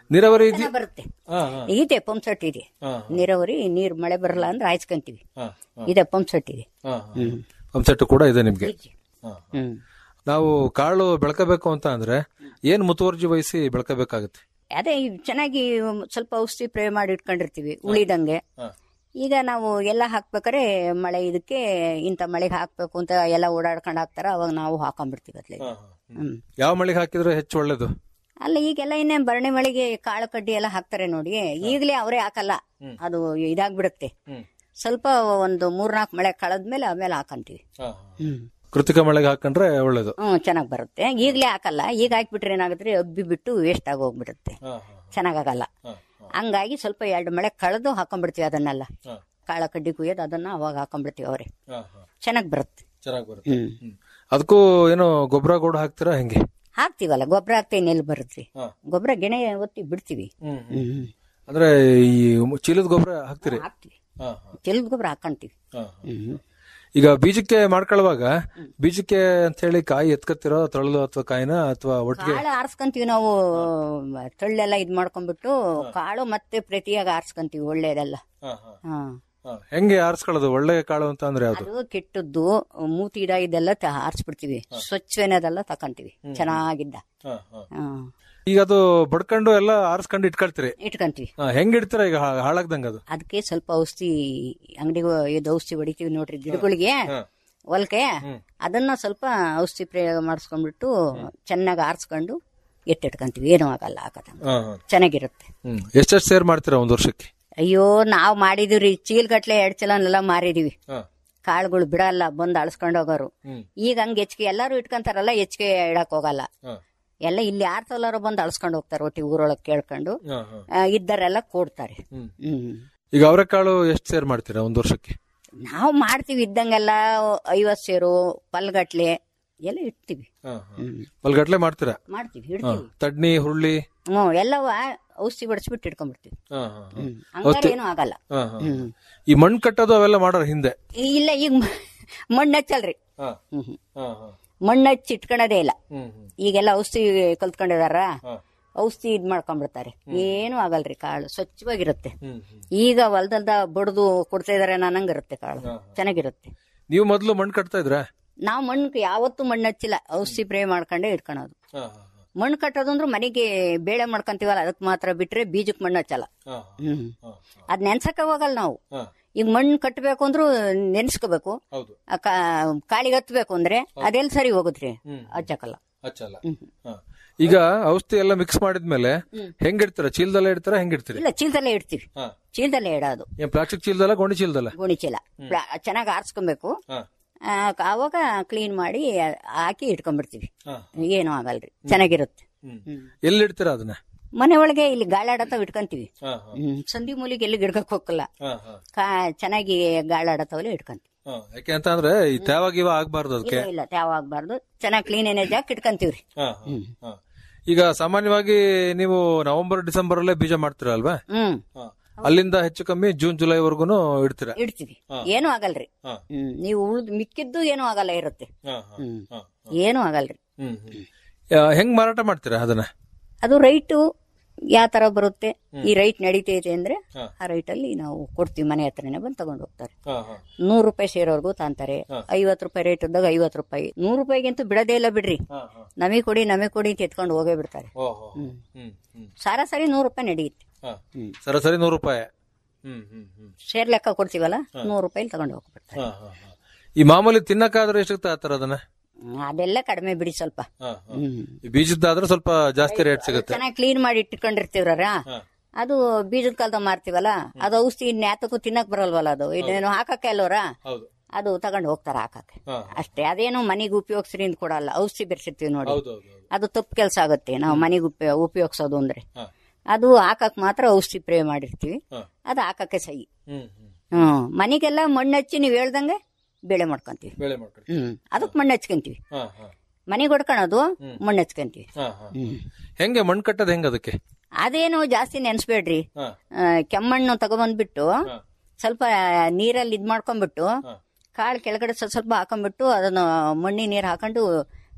ನೀರಾವರಿ ಇದೆಯಾ
ಚೆನ್ನಾಗ್ ಬರುತ್ತೆ
ಹಾ, ಹಾ.
ಇದೆ ಪಂಪ್ ಸೆಟ್ ಇದೆ
ಹಾ,
ನೀರಾವರಿ ನೀರ್ ಮಳೆ ಬರಲ್ಲ ಅಂದ್ರೆ ಹಾಯ್ಸ್ಕೊಂತೀವಿ
ಹಾ, ಹಾ.
ಇದೆ ಪಂಪ್ ಸೆಟ್ ಇದೆ
ಹಾ, ಹಾ.
ಹ್ಮ್
ಪಂಪ್ ಸೆಟ್ ಕೂಡ ಇದೆ ನಿಮ್ಗೆ ಹಾ.
ಹ್ಮ್
ನಾವು ಕಾಳು ಬೆಳ್ಕೋಬೇಕು ಅಂತ ಅಂದ್ರೆ ಏನ್ ಮುತುವರ್ಜಿ ವಹಿಸಿ ಬೆಳ್ಕೋಬೇಕಾಗುತ್ತೆ
ಅದೇ ಈ ಚೆನ್ನಾಗಿ ಸ್ವಲ್ಪ ಔಷಧಿ ಪ್ರಯೋಗ ಮಾಡಿ ಇಟ್ಕೊಂಡಿರ್ತೀವಿ ಉಳಿದಂಗೆ ಈಗ ನಾವು ಎಲ್ಲ ಹಾಕ್ಬೇಕಾರೆ ಮಳೆ ಇದಕ್ಕೆ ಇಂಥ ಮಳೆಗೆ ಹಾಕ್ಬೇಕು ಅಂತ ಎಲ್ಲ ಓಡಾಡ್ಕೊಂಡು ಹಾಕ್ತಾರ ಅವಾಗ ನಾವು ಹಾಕೊಂಡ್ಬಿಡ್ತೀವಿ ಅದ್ಲೆ ಹ್ಮ್
ಯಾವ ಮಳೆಗೆ ಹಾಕಿದ್ರೆ ಹೆಚ್ಚು ಒಳ್ಳೇದು
ಅಲ್ಲ ಈಗೆಲ್ಲ ಇನ್ನೇ ಭರಣಿ ಮಳೆಗೆ ಕಾಳು ಕಡ್ಡಿ ಎಲ್ಲ ಹಾಕ್ತಾರೆ ನೋಡಿ ಈಗಲೇ ಅವರೇ ಹಾಕಲ್ಲ ಅದು ಇದಾಗ್ಬಿಡುತ್ತೆ ಸ್ವಲ್ಪ ಒಂದು ಮೂರ್ನಾಲ್ಕು ಮಳೆ ಕಳೆದ್ಮೇಲೆ ಆಮೇಲೆ ಹಾಕಂತೀವಿ ಹ್ಮ್
ಕೃತಿಕ ಮಳೆಗೆ ಹಾಕೊಂಡ್ರೆ ಒಳ್ಳೇದು
ಹ್ಮ್ ಚೆನ್ನಾಗ್ ಬರುತ್ತೆ ಈಗಲೇ ಹಾಕಲ್ಲ ಈಗ ಹಾಕ್ಬಿಟ್ರೆ ಏನಾಗುತ್ತೆ ಅಬ್ಬಿ ಬಿಟ್ಟು ವೇಸ್ಟ್ ಆಗಿ ಹೋಗ್ಬಿಡುತ್ತೆ ಚೆನ್ನಾಗಾಗಲ್ಲ ಹಂಗಾಗಿ ಸ್ವಲ್ಪ ಎರಡು ಮಳೆ ಕಳೆದು ಹಾಕೊಂಡ್ಬಿಡ್ತೀವಿ ಅದನ್ನೆಲ್ಲ ಕಾಳ ಕಡ್ಡಿ ಕುಯ್ಯೋದು ಅದನ್ನ ಅವಾಗ ಹಾಕೊಂಡ್ಬಿಡ್ತೀವಿ ಅವ್ರೆ ಚೆನ್ನಾಗ್ ಬರುತ್ತೆ
ಚೆನ್ನಾಗಿ ಬರುತ್ತೆ
ಹ್ಮ್
ಅದಕ್ಕೂ ಏನೋ ಗೊಬ್ಬರ ಕೂಡ ಹಾಕ್ತೀರಾ ಹೆಂಗೆ
ಹಾಕ್ತಿವಲ್ಲ ಗೊಬ್ಬರ ಹಾಕ್ತೀವಿ ನೆಲ್ ಬರುತ್ತೆ ಗೊಬ್ಬರ ಗೆಣೆ ಒತ್ತಿ ಬಿಡ್ತೀವಿ ಹ್ಮ್
ಅಂದ್ರೆ ಈ ಚೀಲದ ಗೊಬ್ಬರ ಹಾಕ್ತೀರಿ
ಹಾಕ್ತಿವಿ ಚೆಲ್ಲದ ಗೊಬ್ಬರ ಹಾಕೊಂತೀವಿ ಹ್ಮ್
ಈಗ ಬೀಜಕ್ಕೆ ಮಾಡ್ಕೊಳ್ಳುವಾಗ ಬೀಜಕ್ಕೆ ಅಂತ ಹೇಳಿ ಕಾಯಿ ಎತ್ಕತ್ತಿರೋ ತೊಳೆದು ಅಥವಾ ಕಾಯಿನ ಅಥವಾ ಒಟ್ಟಿಗೆ
ಕಾಳು ಆರಿಸ್ಕೊಂತೀವಿ ನಾವು ತಳ್ಳೆಲ್ಲ ಇದ್ ಮಾಡ್ಕೊಂಡ್ಬಿಟ್ಟು ಕಾಳು ಮತ್ತೆ ಪ್ರತಿಯಾಗ ಆರಿಸ್ಕೊಂತೀವಿ ಒಳ್ಳೇದೆಲ್ಲ ಹಾ
ಹಾ, ಹೆಂಗೆ ಆರಿಸ್ಕೊಳ್ಳೋದು ಒಳ್ಳೆ ಕಾಳು ಅಂತ ಅಂದ್ರೆ ಯಾವ್ದು
ಅದು ಕೆಟ್ಟದ್ದು ಮೂತಿ ಗಿಡ ಇದೆಲ್ಲ ತ- ಆರಿಸ್ಬಿಡ್ತೀವಿ ಸ್ವಚ್ಛವೇನದೆಲ್ಲ ತಕೊಂತೀವಿ ಚೆನ್ನಾಗಿದ್ದ ಹಾ
ಈಗ ಅದು ಬಡ್ಕೊಂಡು ಎಲ್ಲ ಆರಿಸ್ಕೊಂಡು ಇಟ್ಕೊಳ್ತೀರಿ
ಇಟ್ಕೊಂತೀವಿ
ಹಾ, ಹೆಂಗ್ ಇಡ್ತೀರಾ ಈಗ ಹಾ- ಹಾಳಾಗ್ದಂಗ ಅದು
ಅದಕ್ಕೆ ಸ್ವಲ್ಪ ಔಷಧಿ ಅಂಗಡಿಗೆ ಇದು ಔಷಧಿ ಹೊಡಿತೀವಿ ನೋಡ್ರಿ ಗಿಡಗಳಿಗೆ ಹೊಲಕ್ಕೆ ಅದನ್ನ ಸ್ವಲ್ಪ ಔಷಧಿ ಪ್ರಯೋಗ ಮಾಡಿಸ್ಕೊಂಡ್ಬಿಟ್ಟು ಚೆನ್ನಾಗಿ ಆರಿಸ್ಕೊಂಡು ಎತ್ತಿಟ್ಕೊಂತೀವಿ ಏನೂ ಆಗಲ್ಲ ಹಾಕದ
ಹಾ, ಹಾ.
ಚೆನ್ನಾಗಿರುತ್ತೆ
ಹ್ಮ್ ಎಷ್ಟೆಷ್ಟು ಸೇರ್ ಮಾಡ್ತೀರಾ ಒಂದ್ ವರ್ಷಕ್ಕೆ
ಅಯ್ಯೋ ನಾವ್ ಮಾಡಿದಿವ್ರಿ ಚೀಲ್ಗಟ್ಲೆ ಎರಡ್ ಚಲನೆಲ್ಲ ಮಾರಿದೀವಿ
ಹಾ.
ಕಾಳುಗಳು ಬಿಡಲ್ಲ ಬಂದ್ ಅಳ್ಸ್ಕೊಂಡ್ ಹೋಗೋರು
ಹ್ಮ್.
ಈಗ ಹಂಗ ಹೆಚ್ಚಿಗೆ ಎಲ್ಲಾರು ಇಟ್ಕೊಂತಾರಲ್ಲ ಹೆಚ್ಚಿಗೆ ಇಡಕ್ ಹೋಗಲ್ಲ
ಹಾ.
ಎಲ್ಲ ಇಲ್ಲಿ ಯಾರ್ ತಲಾರು ಬಂದ್ ಅಳ್ಸ್ಕೊಂಡ್ ಹೋಗ್ತಾರೆ ಒಟ್ಟಿಗೆ ಊರೊಳಗ್ ಕೇಳ್ಕೊಂಡು
ಹಾ, ಹಾ.
ಆ, ಇದ್ದರೆಲ್ಲ ಕೊಡ್ತಾರೆ
ಹ್ಮ್.
ಹ್ಮ್
ಈಗ ಅವರೆಕಾಳು ಎಷ್ಟು ಸೇರ್ ಮಾಡ್ತೀರಾ ಒಂದ್ ವರ್ಷಕ್ಕೆ
ನಾವು ಮಾಡ್ತೀವಿ ಇದ್ದಂಗೆಲ್ಲ ಐವತ್ ಸೇರು ಪಲ್ಗಟ್ಲೆ ಎಲ್ಲ ಇಡ್ತೀವಿ
ಮಲ್ಗಟ್ಲೆ ಮಾಡ್ತೀರಾ
ಮಾಡ್ತೀವಿ
ಹಾ.
ಇಡ್ತೀವಿ
ತಡ್ನಿ ಹುರುಳಿ
ಹ್ಮ್ ಎಲ್ಲವ ಔಷಧಿ ಬಡಿಸ್ಬಿಟ್ಟು ಇಟ್ಕೊಂಡ್ಬಿಡ್ತೀವಿ
ಹಾ, ಹಾ, ಹಾ.
ಹ್ಮ್ ಹಂಗಾರೆ ಏನೂ ಆಗಲ್ಲ
ಹಾ, ಹಾ.
ಹ್ಮ್
ಈ ಮಣ್ಣು ಕಟ್ಟೋದು ಅವೆಲ್ಲ ಮಾಡೋರ್ ಹಿಂದೆ
ಈ- ಇಲ್ಲ ಈಗ ಮ- ಮಣ್ಣ್ ಹಚ್ಚಲ್ರಿ
ಹಾ.
ಹ್ಮ್ ಹ್ಮ್.
ಹಾ, ಹಾ.
ಮಣ್ಣ್ ಹಚ್ಚಿ ಇಟ್ಕೊಳ್ಳೋದೇ ಇಲ್ಲ
ಹ್ಮ್, ಹ್ಮ್.
ಈಗೆಲ್ಲ ಔಷಧಿ ಕಲ್ತ್ಕೊಂಡಿದಾರ
ಹಾ.
ಔಷಧಿ ಇದ್ ಮಾಡ್ಕೊಂಡ್ಬಿಡ್ತಾರೆ ಏನು ಆಗಲ್ರಿ ಕಾಳು ಸ್ವಚ್ಛವಾಗಿರುತ್ತೆ
ಹ್ಮ್, ಹ್ಮ್.
ಈಗ ಹೊಲದಲ್ದ ಬಡ್ದು ಕೊಡ್ತಾ ಇದಾರೆ ಅನ್ನಂಗಿರುತ್ತೆ ಕಾಳು ಚೆನ್ನಾಗಿರುತ್ತೆ
ನೀವು ಮೊದ್ಲು ಮಣ್ಣು ಕಟ್ತಾ ಇದ್ರಾ
ನಾವು ಮಣ್ಣು ಯಾವತ್ತೂ ಮಣ್ಣು ಹಚ್ಚಿಲ್ಲ ಔಷಧಿ ಪ್ರೇ ಮಾಡ್ಕೊಂಡೇ ಇಟ್ಕೊಳೋದು
ಹಾ, ಹಾ,
ಮಣ್ಣು ಕಟ್ಟೋದು ಅಂದ್ರೆ ಮನೆಗೆ ಬೇಳೆ ಮಾಡ್ಕೊಂತೀವಲ್ಲ ಅದಕ್ಕೆ ಮಾತ್ರ ಬಿಟ್ರೆ ಬೀಜಕ್ಕೆ ಮಣ್ಣು ಹಚ್ಚಲ್ಲ
ಹಾ,
ಹ್ಮ್
ಹಾ,
ಅದ್ ನೆನ್ಸಕ್ಕೆ ಹೋಗಲ್ಲ ನಾವು
ಹಾ.
ಈಗ ಮಣ್ಣು ಕಟ್ಟಬೇಕು ಅಂದ್ರೂ ನೆನ್ಸ್ಕೋಬೇಕು
ಹೌದು
ಆ ಕಾ- ಕಾಳಿಗೆ ಹತ್ಬೇಕು ಅಂದ್ರೆ ಅದೆಲ್ಲ ಸರಿ ಹೋಗುದ್ರಿ
ಹ್ಮ್.
ಹಚ್ಚಕಲ್ಲ
ಹಚ್ಚಲ್ಲ ಹಾ. ಈಗ ಔಷಧಿ ಎಲ್ಲ ಮಿಕ್ಸ್ ಮಾಡಿದ್ಮೇಲೆ ಹೆಂಗ್ ಇಡ್ತೀರಾ ಚೀಲದಲ್ಲೇ ಇಡ್ತೀರಾ ಹೆಂಗ್ ಇಡ್ತೀರಿ
ಇಲ್ಲ ಚೀಲದಲ್ಲೇ ಇಡ್ತೀವಿ
ಹಾ.
ಚೀಲದಲ್ಲೇ ಇಡೋದು
ಏನ್ ಪ್ಲಾಸ್ಟಿಕ್ ಚೀಲದಲ್ಲ ಗೋಣಿ ಚೀಲದಲ್ಲ
ಗೋಣಿ ಚೀಲ ಚೆನ್ನಾಗಿ ಆರಿಸ್ಕೊಬೇಕು
ಹಾ.
ಆ, ಆವಾಗ ಕ್ಲೀನ್ ಮಾಡಿ ಹಾಕಿ ಇಟ್ಕೊಂಡ್ಬಿಡ್ತೀವಿ
ಹಾ.
ಏನು ಆಗಲ್ರಿ ಚೆನ್ನಾಗಿರುತ್ತೆ
ಹ್ಮ್.
ಹ್ಮ್.
ಎಲ್ಲಿ ಇಡ್ತೀರಾ ಅದನ್ನ
ಮನೆ ಒಳಗೆ ಇಲ್ಲಿ ಗಾಳಾಡತಾವ್ ಇಟ್ಕೊಂತೀವಿ
ಹಾ, ಹಾ.
ಹ್ಮ್ ಸಂಧಿ ಮೂಲಿಗೆ ಎಲ್ಲಿ ಗಿಡಕ್ಕೆ ಹೋಗಲ್ಲ
ಹಾ, ಹಾ.
ಕಾ ಚೆನ್ನಾಗಿ ಗಾಳಾಡತಾವಲ್ಲಿ ಇಟ್ಕೊಂತೀವಿ
ಹಾ. ಯಾಕೆ ಅಂತ ಅಂದ್ರೆ ಈ ತೇವಾಗ ಇವ ಆಗ್ಬಾರ್ದು ಅದಕ್ಕೆ
ಇಲ್ಲ ಇಲ್ಲ ತ್ಯಾವ ಆಗ್ಬಾರ್ದು ಚೆನ್ನಾಗಿ ಕ್ಲೀನ್ ಏನೇ ಜಾಕ್ ಇಟ್ಕೊಂತೀವ್ರಿ
ಹಾ, ಹಾ, ಹಾ. ಈಗ ಸಾಮಾನ್ಯವಾಗಿ ನೀವು ನವೆಂಬರ್ ಡಿಸೆಂಬರ್ ಅಲ್ಲೇ ಬೀಜ ಮಾಡ್ತೀರಾ ಅಲ್ವಾ
ಹ್ಮ್
ಹಾ. ಅಲ್ಲಿಂದ ಹೆಚ್ಚು ಕಮ್ಮಿ ಜೂನ್ ಜುಲೈ ವರ್ಗುನು ಇಡ್ತೀರಾ
ಇಡ್ತೀವಿ ಏನು ಆಗಲ್ರಿ
ಹಾ.
ಹ್ಮ್ ನೀವು ಉಳ್ದ್ ಮಿಕ್ಕಿದ್ದು ಏನು ಆಗಲ್ಲ ಇರುತ್ತೆ
ಹಾ, ಹಾ,
ಹ್ಮ್
ಹಾ.
ಏನು ಆಗಲ್ರಿ
ಹ್ಮ್, ಹ್ಮ್. ಯಾ, ಹೆಂಗ್ ಮಾರಾಟ ಮಾಡ್ತೀರಾ ಅದನ್ನ
ಅದು ರೈಟು ಯಾವ ತರ ಬರುತ್ತೆ ಈ ರೈಟ್ ನಡೀತೈತೆ ಅಂದ್ರೆ
ಹಾ.
ಆ ರೈಟ್ ಅಲ್ಲಿ ನಾವು ಕೊಡ್ತೀವಿ ಮನೆ ಹತ್ರನೇ ಬಂದು ತಗೊಂಡು ಹೋಗ್ತಾರೆ
ಹಾ, ಹಾ.
ನೂರು ರೂಪಾಯಿ ಸೇರೋರ್ಗು ತಾಂತಾರೆ ಐವತ್ ರೂಪಾಯಿ ರೇಟ್ ಇದ್ದಾಗ ಐವತ್ ರೂಪಾಯಿ ನೂರು ರೂಪಾಯಿಗಂತೂ ಬಿಡದೇ ಇಲ್ಲ ಬಿಡ್ರಿ
ಹಾ, ಹಾ.
ನಮಗೆ ಕೊಡಿ ನಮಗೆ ಕೊಡಿ ಅಂತ ಎತ್ಕೊಂಡು ಹೋಗೇ ಬಿಡ್ತಾರೆ
ಓ, ಹೋ. ಹ್ಮ್, ಹ್ಮ್.
ಸರಾಸರಿ ನೂರು ರೂಪಾಯಿ ನಡೆಯುತ್ತೆ
ಹಾ. ಸರಾಸರಿ ನೂರು ರೂಪಾಯಿ ಹ್ಮ್ ಹ್ಮ್ ಹ್ಮ್
ಶೇರ್ ಲೆಕ್ಕ ಕೊಡ್ತೀವಲ್ಲ ನೂರು ರೂಪಾಯಿ ತಗೊಂಡು ಹೋಗ್ಬಿಡ್ತಾರೆ
ಹಾ, ಹಾ, ಹಾ. ಈ ಮಾಮೂಲಿ ತಿನ್ನಕ್ಕಾದ್ರೆ ಎಷ್ಟಕ್ಕೆ ತಾತಾರ ಅದನ್ನ
ಹ್ಮ್, ಅದೆಲ್ಲ ಕಡಿಮೆ ಬಿಡಿ ಸ್ವಲ್ಪ
ಹಾ, ಹಾ.
ಹ್ಮ್
ಈ ಬೀಜದ್ದಾದ್ರೆ ಸ್ವಲ್ಪ ಜಾಸ್ತಿ ರೇಟ್ ಸಿಗುತ್ತೆ
ಚೆನ್ನಾಗಿ ಕ್ಲೀನ್ ಮಾಡಿ ಇಟ್ಕೊಂಡಿರ್ತೀವ್ರ ಅದು ಬೀಜದ ಕಾಲದ ಮಾರ್ತೀವಲ್ಲ ಅದು ಔಷಧಿ ಇನ್ಯಾತಕ್ಕೂ ತಿನ್ನಕ್ ಬರಲ್ವಲ್ಲ ಅದು ಇನ್ನೇನು ಹಾಕಕ್ಕೆ ಅಲ್ವರ
ಹೌದು
ಅದು ತಗೊಂಡು ಹೋಗ್ತಾರ ಹಾಕಕ್ಕೆ
ಹಾ.
ಅಷ್ಟೇ ಅದೇನು ಮನೆಗೆ ಉಪಯೋಗಿಸ್ರಿ ಅಂತ ಕೊಡಲ್ಲ ಔಷಧಿ ಬೆರೆಸಿರ್ತೀವಿ ನೋಡಿ
ಹೌದು ಹೌದು ಹೌದು.
ಅದು ತಪ್ಪು ಕೆಲಸ ಆಗುತ್ತೆ ನಾವು ಮನೆಗೆ ಉಪ ಉಪಯೋಗಿಸೋದು ಅಂದ್ರೆ
ಹಾ.
ಅದು ಹಾಕಕ್ ಮಾತ್ರ ಔಷಧಿ ಪ್ರೇ ಮಾಡಿರ್ತೀವಿ
ಹಾ.
ಅದು ಹಾಕಕ್ಕೆ ಸಹಿ
ಹ್ಮ್ ಹ್ಮ್
ಹ್ಮ್ ಮನೆಗೆಲ್ಲ ಮಣ್ಣು ಹಚ್ಚಿ ನೀವು ಹೇಳ್ದಂಗೆ ಬೆಳೆ ಮಾಡ್ಕೊಂತೀವಿ
ಬೆಳೆ ಮಾಡ್ಕೊಳ್ಳಿ
ಹ್ಮ್ ಅದಕ್ಕೆ ಮಣ್ಣು ಹಚ್ಕೊಂತೀವಿ
ಹಾ ಹಾ
ಮನೆಗೆ ಹೊಡ್ಕೊಳೋದು ಮಣ್ಣು ಹಚ್ಕೊಂತೀವಿ
ಹಾ ಹಾ
ಹ್ಮ್
ಹೆಂಗೆ ಮಣ್ಣು ಕಟ್ಟೋದು ಹೆಂಗ್ ಅದಕ್ಕೆ
ಅದೇನು ಜಾಸ್ತಿ ನೆನ್ಸ್ಬೇಡ್ರಿ
ಹಾ.
ಆ, ಕೆಮ್ಮಣ್ಣು ತಗೊಬಂದ್ಬಿಟ್ಟು ಸ್ವಲ್ಪ ನೀರಲ್ಲಿ ಇದ್ ಮಾಡ್ಕೊಂಡ್ಬಿಟ್ಟು ಕಾಳು ಕೆಳಗಡೆ ಸ್ವಲ್ಪ ಸ್ವಲ್ಪ ಹಾಕೊಂಡ್ಬಿಟ್ಟು ಅದನ್ನ ಮಣ್ಣಿ ನೀರು ಹಾಕೊಂಡು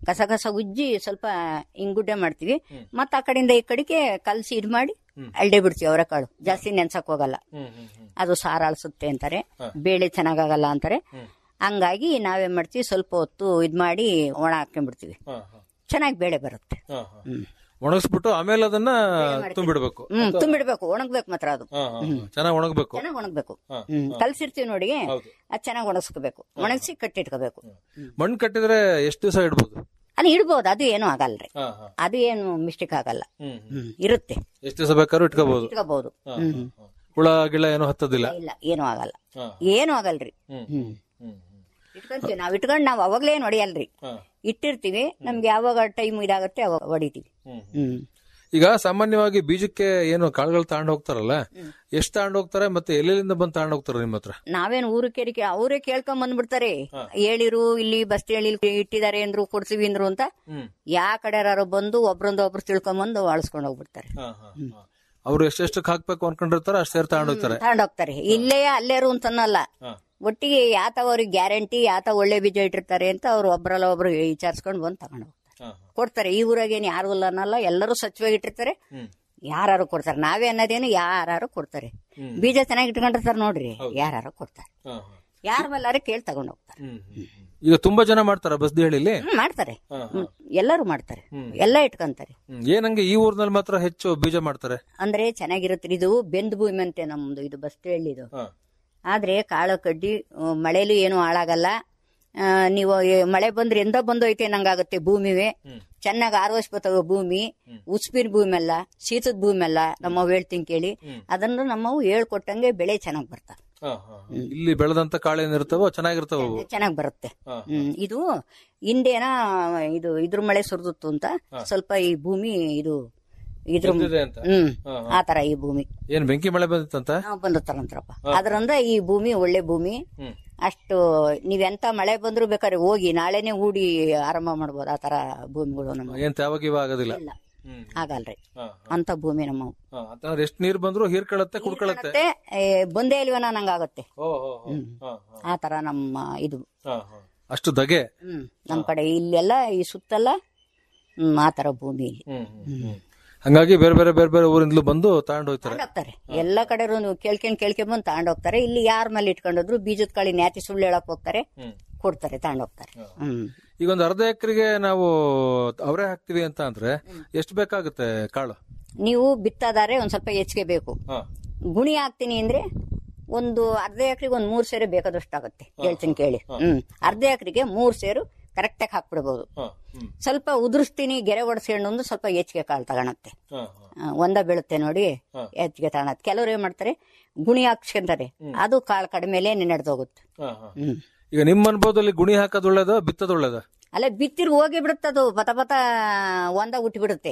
ಕಸ ಕಸ ಉಜ್ಜಿ ಸ್ವಲ್ಪ ಹಿಂಗುಡ್ಡೆ ಮಾಡ್ತೀವಿ ಮತ್ತ ಆ ಕಡೆಯಿಂದ ಈ ಕಡೆಗೆ ಕಲ್ಸಿ ಇದ್ ಮಾಡಿ ಅಲ್ಡೆ ಬಿಡ್ತೀವಿ ಅವರೆಕಾಳು ಜಾಸ್ತಿ ನೆನ್ಸಕ್ ಹೋಗಲ್ಲ ಅದು ಸಾರ ಅಳ್ಸುತ್ತೆ ಅಂತಾರೆ ಬೇಳೆ ಚೆನ್ನಾಗಾಗಲ್ಲ ಅಂತಾರೆ ಹಂಗಾಗಿ ನಾವೇನ್ ಮಾಡ್ತೀವಿ ಸ್ವಲ್ಪ ಹೊತ್ತು ಇದ್ ಮಾಡಿ ಒಣ ಹಾಕೊಂಡ್ಬಿಡ್ತೀವಿ ಚೆನ್ನಾಗಿ ಬೇಳೆ ಬರುತ್ತೆ ಹ್ಮ್
ಒಣಗಿಸ್ಬಿಟ್ಟು ಆಮೇಲೆ ಅದನ್ನ ತುಂಬಿಡ್ಬೇಕು
ಹ್ಮ್ ತುಂಬಿಡ್ಬೇಕು ಒಣಗ್ಬೇಕು ಮಾತ್ರ ಅದು
ಚೆನ್ನಾಗಿ ಒಣಗಬೇಕು
ಚೆನ್ನಾಗಿ ಒಣಗ್ಬೇಕು ಹ್ಮ್ ಕಲ್ಸಿರ್ತೀವಿ ನೋಡಿ ಅದ್ ಚೆನ್ನಾಗಿ ಒಣಗಿಸ್ಕೋಬೇಕು ಒಣಗಿಸಿ ಕಟ್ಟಿಟ್ಕೋಬೇಕು
ಮಣ್ಣು ಕಟ್ಟಿದ್ರೆ ಎಷ್ಟು ದಿವಸ ಇಡ್ಬೋದು
ಅಲ್ಲಿ ಇಡ್ಬೋದು ಅದು ಏನು ಆಗಲ್ರಿ ಅದು ಏನು ಮಿಸ್ಟೇಕ್ ಆಗಲ್ಲ ಹ್ಮ್ ಇರುತ್ತೆ
ಎಷ್ಟು ದಿವಸ ಬೇಕಾದ್ರೂ ಇಟ್ಕೋಬಹುದು
ಇಟ್ಕೋಬಹುದು ಹ್ಮ್
ಹುಳ ಗಿಳ ಏನು ಹತ್ತದಿಲ್ಲ
ಇಲ್ಲ ಏನು ಆಗಲ್ಲ ಏನು ಆಗಲ್ರಿ ಹ್ಮ್ ಇಟ್ಕೊಂತೀವಿ ನಾವ್ ಇಟ್ಕೊಂಡ್ ನಾವ್ ಅವಾಗ್ಲೇ ಏನ್ ಹೊಡಿಯಲ್ರಿ ಇಟ್ಟಿರ್ತೀವಿ ನಮ್ಗೆ ಯಾವಾಗ ಟೈಮ್ ಇದಾಗತ್ತೆ ಅವಾಗ ಹೊಡಿತೀವಿ ಹ್ಮ್
ಈಗ ಸಾಮಾನ್ಯವಾಗಿ ಬೀಜಕ್ಕೆ ಏನು ಕಾಳುಗಳು ತಗೊಂಡ್ ಹೋಗ್ತಾರಲ್ಲ ಎಷ್ಟು ತಗೊಂಡ್ ಹೋಗ್ತಾರೆ ಮತ್ತೆ ಎಲ್ಲೆಲ್ಲಿಂದ ಬಂದು ತಗೊಂಡ್ ಹೋಗ್ತಾರೆ ನಿಮ್ಮ ಹತ್ರ
ನಾವೇನ್ ಊರು ಕೇಳಿ ಅವರೇ ಕೇಳ್ಕೊಂಡ್ ಬಂದ್ಬಿಡ್ತಾರೆ ಹೇಳಿರು ಇಲ್ಲಿ ಬಸ್ ಹೇಳಿ ಇಟ್ಟಿದ್ದಾರೆ ಅಂದ್ರು ಕೊಡ್ತೀವಿ ಅಂದ್ರು ಅಂತ ಯಾ ಕಡೆಯಾರು ಬಂದು ಒಬ್ರಿಂದ ಒಬ್ರು ತಿಳ್ಕೊಂಡ್ ಬಂದು ಅಳಿಸ್ಕೊಂಡ್ ಹೋಗ್ಬಿಡ್ತಾರೆ
ಅವ್ರು ಎಷ್ಟೆಷ್ಟಕ್ಕೆ ಹಾಕ್ಬೇಕು ಅನ್ಕೊಂಡಿರ್ತಾರ ಅಷ್ಟು ಸೇರ್ ತಗೊಂಡ್ ಹೋಗ್ತಾರೆ
ತಗೊಂಡೋಗ್ತಾರೆ ಇಲ್ಲೇ ಅಲ್ಲೇರು ಅಂತನಲ್ಲ ಒಟ್ಟಿಗೆ ಯಾತವ ಅವ್ರಿಗೆ ಗ್ಯಾರಂಟಿ ಯಾತ ಒಳ್ಳೆ ಬೀಜ ಇಟ್ಟಿರ್ತಾರೆ ಅಂತ ಅವ್ರು ಒಬ್ರಲ್ಲ ಒಬ್ರು ವಿಚಾರಿಸ್ಕೊಂಡು ಬಂದು ತಗೊಂಡ್ ಹೋಗ್ತಾರೆ ಕೊಡ್ತಾರೆ ಈ ಊರಾಗೇನು ಯಾರು ಇಲ್ಲ ಅನ್ನಲ್ಲ ಎಲ್ಲರೂ ಸ್ವಚ್ಛವಾಗಿ ಇಟ್ಟಿರ್ತಾರೆ ಯಾರು ಕೊಡ್ತಾರೆ ನಾವೇ ಅನ್ನೋದೇನು ಯಾರು ಕೊಡ್ತಾರೆ ಬೀಜ ಚೆನ್ನಾಗಿ ಇಟ್ಕೊಂಡಿರ್ತಾರೆ ನೋಡ್ರಿ ಯಾರು ಕೊಡ್ತಾರೆ ಯಾರ ಬಲ್ಲಾರೆ ಕೇಳಿ ತಗೊಂಡ್ ಹೋಗ್ತಾರೆ
ಈಗ ತುಂಬಾ ಜನ ಮಾಡ್ತಾರ ಬಸ್ದಿ ಹೇಳಿಲಿ
ಹ್ಮ್, ಮಾಡ್ತಾರೆ ಹ್ಮ್, ಎಲ್ಲರೂ ಮಾಡ್ತಾರೆ ಎಲ್ಲ ಇಟ್ಕೊಂತಾರೆ
ಏನಂಗೆ ಈ ಊರ್ನಲ್ಲಿ ಮಾತ್ರ ಹೆಚ್ಚು ಬೀಜ ಮಾಡ್ತಾರೆ
ಅಂದ್ರೆ ಚೆನ್ನಾಗಿರುತ್ತೆ ಇದು ಬೆಂದ್ ಭೂಮಿ ಅಂತೆ ನಮ್ದು ಇದು ಬಸ್ ಇದು ಆದ್ರೆ ಕಾಳು ಕಡ್ಡಿ ಆ, ಮಳೆಲೂ ಏನು ಹಾಳಾಗಲ್ಲ ಆ, ನೀವು ಈ ಮಳೆ ಬಂದ್ರೆ ಎಂದ ಬಂದೋಯ್ತೆ ನಂಗಾಗುತ್ತೆ ಭೂಮಿವೆ ಚೆನ್ನಾಗಿ ಆರೋಸ್ಬತ್ತವ ಭೂಮಿ ಉಸ್ಪಿನ ಭೂಮಿ ಅಲ್ಲ ಶೀತದ ಭೂಮಿ ಅಲ್ಲ ನಮ್ಮವ್ ಹೇಳ್ತೀನಿ ಕೇಳಿ ಅದನ್ನು ನಮ್ಮವು ಹೇಳ್ಕೊಟ್ಟಂಗೆ ಬೆಳೆ ಚೆನ್ನಾಗಿ ಬರ್ತಾವ
ಇಲ್ಲಿ ಬೆಳೆದಂತ ಕಾಳು ಏನಿರ್ತಾವೋ ಚೆನ್ನಾಗಿರ್ತಾವ ಅವು
ಚೆನ್ನಾಗಿ ಬರುತ್ತೆ ಹ್ಮ್ ಇದು ಹಿಂದೇನ ಇದು ಇದ್ರ ಮಳೆ ಸುರಿದಿತ್ತು ಅಂತ ಸ್ವಲ್ಪ ಈ ಭೂಮಿ ಇದು ಇದ್ರ
ಬೆಂದಿದೆ ಅಂತ.
ಹ್ಮ್
ಹಾ, ಹಾ.
ಆ ತರ ಈ ಭೂಮಿ
ಏನ್ ಬೆಂಕಿ ಮಳೆ ಬಂದಿತ್ತಂತ
ಬಂದತ್ತಾರಂತ್ರಪ್ಪ ಅದರಿಂದ ಈ ಭೂಮಿ ಒಳ್ಳೆ ಭೂಮಿ ಅಷ್ಟು ನೀವೆಂತ ಮಳೆ ಬಂದ್ರು ಬೇಕಾದ್ರೆ ಹೋಗಿ ನಾಳೆನೆ ಹೂಡಿ ಆರಂಭ ಮಾಡ್ಬೋದು ಆ ತರ ಭೂಮಿಗಳು ನಮ್ಮ
ಏನ್ ತ್ಯಾವಾಗ ಇವ ಆಗೋದಿಲ್ಲ
ಇಲ್ಲ ಆಗಲ್ರಿ ಅಂತ ಭೂಮಿ ನಮ್ಮ
ಅಂತಂದ್ರೆ ಎಷ್ಟು ನೀರ್ ಬಂದ್ರು ಹೀರ್ಕೊಳತ್ತೆ ಕುಡ್ಕೊಳತ್ತೆ
ಮತ್ತೆ ಏ, ಬಂದೇ ಇಲ್ವನ ನಂಗಾಗತ್ತೆ ಹ್ಮ್. ಆ ತರ ನಮ್ಮ ಇದು
ಅಷ್ಟು ದಗೆ
ಹ್ಮ್ ನಮ್ ಕಡೆ ಇಲ್ಲೆಲ್ಲ ಈ ಸುತ್ತಲ್ಲ ಹ್ಮ್ ಆ ತರ ಭೂಮಿ ಇಲ್ಲಿ ಹ್ಮ್.
ಹಂಗಾಗಿ ಬೇರೆ ಬೇರೆ ಬೇರೆ ಬೇರೆ ಊರಿಂದಲೂ ಬಂದು ತಗೊಂಡ್ ಹೋಗ್ತಾರೆ
ತಗೊಂಡೋಗ್ತಾರೆ ಎಲ್ಲ ಕಡೆ ಕೇಳ್ಕೊಂಡ್ ಕೇಳ್ಕೊಂಡ್ ಬಂದು ತಗೊಂಡೋಗ್ತಾರೆ ಇಲ್ಲಿ ಯಾರ ಮೇಲೆ ಇಟ್ಕೊಂಡೋದ್ರು ಬೀಜದ ಕಾಳಿ ನ್ಯಾತಿ ಸುಳ್ಳು ಹೇಳಕ್ ಹೋಗ್ತಾರೆ ಕೊಡ್ತಾರೆ ತಗೊಂಡೋಗ್ತಾರೆ ಹ್ಮ್
ಈಗ ಒಂದು ಅರ್ಧ ಎಕರೆಗೆ ನಾವು ಅವರೇ ಹಾಕ್ತಿವಿ ಅಂತ ಅಂದ್ರೆ ಎಷ್ಟು ಬೇಕಾಗುತ್ತೆ ಕಾಳು
ನೀವು ಬಿತ್ತದಾರೆ ಒಂದ್ ಸ್ವಲ್ಪ ಹೆಚ್ಚಿಗೆ ಬೇಕು ಗುಣಿ ಹಾಕ್ತೀನಿ ಅಂದ್ರೆ ಒಂದು ಅರ್ಧ ಎಕರೆಗೆ ಒಂದ್ ಮೂರ್ ಸೇರು ಬೇಕಾದಷ್ಟು ಆಗುತ್ತೆ ಹೇಳ್ತೀನಿ ಕೇಳಿ ಹ್ಮ್ ಅರ್ಧ ಎಕರೆಗೆ ಮೂರ್ ಸೇರು ಕರೆಕ್ಟ್ ಆಗಿ ಹಾಕ್ಬಿಡ್ಬೋದು ಸ್ವಲ್ಪ ಉದುರಿಸ್ತೀನಿ ಗೆರೆ ಹೊಡ್ಸ್ಕೊಂಡು ಒಂದು ಸ್ವಲ್ಪ ಹೆಚ್ಚಿಗೆ ಕಾಳು ತಗೊಳತ್ತೆ ಆ, ಒಂದ ಬೀಳುತ್ತೆ ನೋಡಿ ಹೆಚ್ಚಿಗೆ ತಗೊಳತ್ತೆ ಕೆಲವ್ರು ಏನ್ ಮಾಡ್ತಾರೆ ಗುಣಿ ಹಾಕ್ಸ್ಕೊಂತಾರೆ ಅದು ಕಾಳು ಕಡಿಮೆಲೆ ನೆನೆಡ್ದೋಗುತ್ತೆ ಹ್ಮ್
ಈಗ ನಿಮ್ಮ ಅನುಭವದಲ್ಲಿ ಗುಣಿ ಹಾಕೋದು ಒಳ್ಳೇದ ಬಿತ್ತದ ಒಳ್ಳೇದ
ಅಲ್ಲ ಬಿತ್ತಿರ್ ಹೋಗಿ ಬಿಡುತ್ತದು ಬತ ಬತ ಒಂದ ಹುಟ್ಟಿ ಬಿಡುತ್ತೆ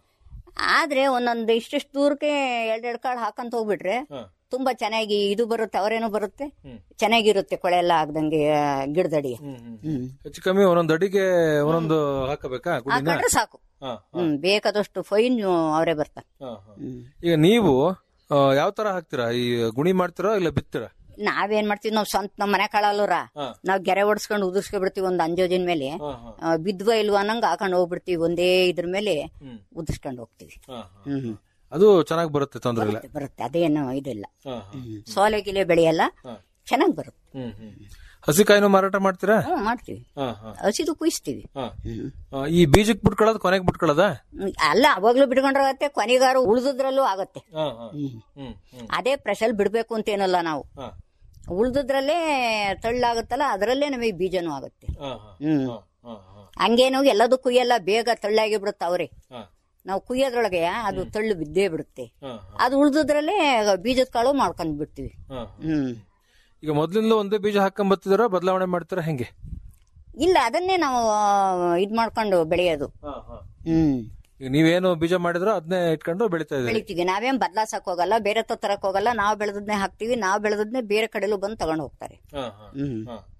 ಆದ್ರೆ ಒಂದೊಂದು ಇಷ್ಟಿಷ್ಟು ದೂರಕ್ಕೆ ಎರಡೆರಡು ಕಾಳು ಹಾಕಂತ ಹೋಗ್ಬಿಟ್ರೆ ತುಂಬಾ ಚೆನ್ನಾಗಿ ಇದು ಬರುತ್ತೆ ಅವರೇನು ಬರುತ್ತೆ ಚೆನ್ನಾಗಿರುತ್ತೆ ಕೊಳೆ ಎಲ್ಲ ಆಗ್ದಂಗೆ ಆ, ಗಿಡದಡಿ ಹ್ಮ್
ಹೆಚ್ಚು ಕಮ್ಮಿ ಒಂದೊಂದು ಅಡಿಗೆ ಒಂದೊಂದು ಹಾಕಬೇಕಾ ಗುಣಿನ
ಹಾಕೊಂಡ್ರೆ ಸಾಕು ಹ್ಮ್ ಬೇಕಾದಷ್ಟು ಫೈನ್ ಅವರೇ ಬರ್ತಾರೆ ಹ್ಮ್
ಈಗ ನೀವು ಯಾವ ತರ ಹಾಕ್ತೀರಾ ಈ ಗುಣಿ ಮಾಡ್ತೀರಾ ಇಲ್ಲ ಬಿತ್ತೀರಾ
ನಾವೇನ್ ಮಾಡ್ತೀವಿ ನಾವ್ ಸ್ವಂತ ನಮ್ಮ ಮನೆ ಕಾಳಲ್ಲೂರ ನಾವ್ ಗೆರೆ ಹೊಡ್ಸ್ಕೊಂಡು ಉದುರ್ಸ್ಕೊಂಡ್ ಬಿಡ್ತೀವಿ ಒಂದ್ ಅಂಜೋಜಿನ ಮೇಲೆ ಆ, ಬಿದ್ವಾ ಇಲ್ವಾ ಅನ್ನಂಗ ಹಾಕೊಂಡ್ ಹೋಗ್ಬಿಡ್ತೀವಿ ಒಂದೇ ಇದ್ರ ಮೇಲೆ ಉದುರ್ಸ್ಕೊಂಡ್ ಹೋಗ್ತೀವಿ ಹ್ಮ್
ಅದು ಚೆನ್ನಾಗಿ ಬರುತ್ತೆ ತೊಂದ್ರೆ ಇಲ್ಲ
ಬರುತ್ತೆ, ಬರುತ್ತೆ ಅದೇನು ಇದಿಲ್ಲ ಹ್ಮ್. ಸೋಲೆ ಗಿಲೆ ಬೆಳೆಯಲ್ಲ ಚೆನ್ನಾಗ್ ಬರುತ್ತೆ
ಹಸಿಕಾಯಿನೂ ಮಾರಾಟ ಮಾಡ್ತೀರಾ
ಹ್ಮ್ ಮಾಡ್ತೀವಿ ಹಸಿದು ಕುಯಿಸ್ತೀವಿ ಹ್ಮ್.
ಆ, ಈ ಬೀಜಕ್ ಬಿಟ್ಕೊಳ್ಳೋದು ಕೊನೆಗೆ ಬಿಟ್ಕೊಳ್ಳೋದ
ಹ್ಮ್. ಅಲ್ಲ ಅವಾಗ್ಲೂ ಬಿಡ್ಕೊಂಡ್ರಾಗತ್ತೆ ಕೊನೆಗಾರು ಉಳ್ದುದ್ರಲ್ಲೂ ಆಗತ್ತೆ ಹ್ಮ್. ಅದೇ ಪ್ರೆಷಲ್ ಬಿಡ್ಬೇಕು ಅಂತ ಏನಲ್ಲ ನಾವು ಉಳ್ದುದ್ರಲ್ಲೇ ತಳ್ಳಾಗುತ್ತಲ್ಲ ಅದರಲ್ಲೇ ನಮಗೆ ಬೀಜನೂ ಆಗುತ್ತೆ ಹ್ಮ್ ಹಂಗೇನು ಎಲ್ಲದೂ ಕುಯ್ಯಲ್ಲ ಬೇಗ ತಳ್ಳಾಗಿ ಬಿಡುತ್ತೆ ಅವ್ರೆ ನಾವು ಕುಯ್ಯೋದ್ರೊಳಗೆ ಅದು ತಳ್ಳು ಬಿದ್ದೇ ಬಿಡುತ್ತೆ ಅದು ಉಳ್ದುದ್ರಲ್ಲೇ ಬೀಜದ ಕಾಳು ಮಾಡ್ಕೊಂಡ್ ಬಿಡ್ತೀವಿ ಹ್ಮ್
ಈಗ ಮೊದ್ಲಿಂದಲೂ ಒಂದೇ ಬೀಜ ಹಾಕೊಂಡ್ ಬತ್ತಿದಾರ ಬದಲಾವಣೆ ಮಾಡ್ತೀರಾ ಹೆಂಗೆ
ಇಲ್ಲ ಅದನ್ನೇ ನಾವು ಇದ್ ಮಾಡ್ಕೊಂಡು ಬೆಳೆಯೋದು ಹ್ಮ್
ಈಗ ನೀವೇನು ಬೀಜ ಮಾಡಿದ್ರೋ ಅದನ್ನೇ ಇಟ್ಕೊಂಡು ಬೆಳಿತಾ ಇದ್ದೀರಿ
ಬೆಳಿತೀವಿ ನಾವೇನ್ ಬದಲಾಸಕ್ ಹೋಗಲ್ಲ ಬೇರೆ ತ ತರಕ್ ಹೋಗಲ್ಲ ನಾವು ಬೆಳೆದದ್ನೇ ಹಾಕ್ತಿವಿ ನಾವು ಬೆಳೆದದ್ನೇ ಬೇರೆ ಕಡೆಲೂ ಬಂದು ತಗೊಂಡ್ ಹೋಗ್ತಾರೆ ಹ್ಮ್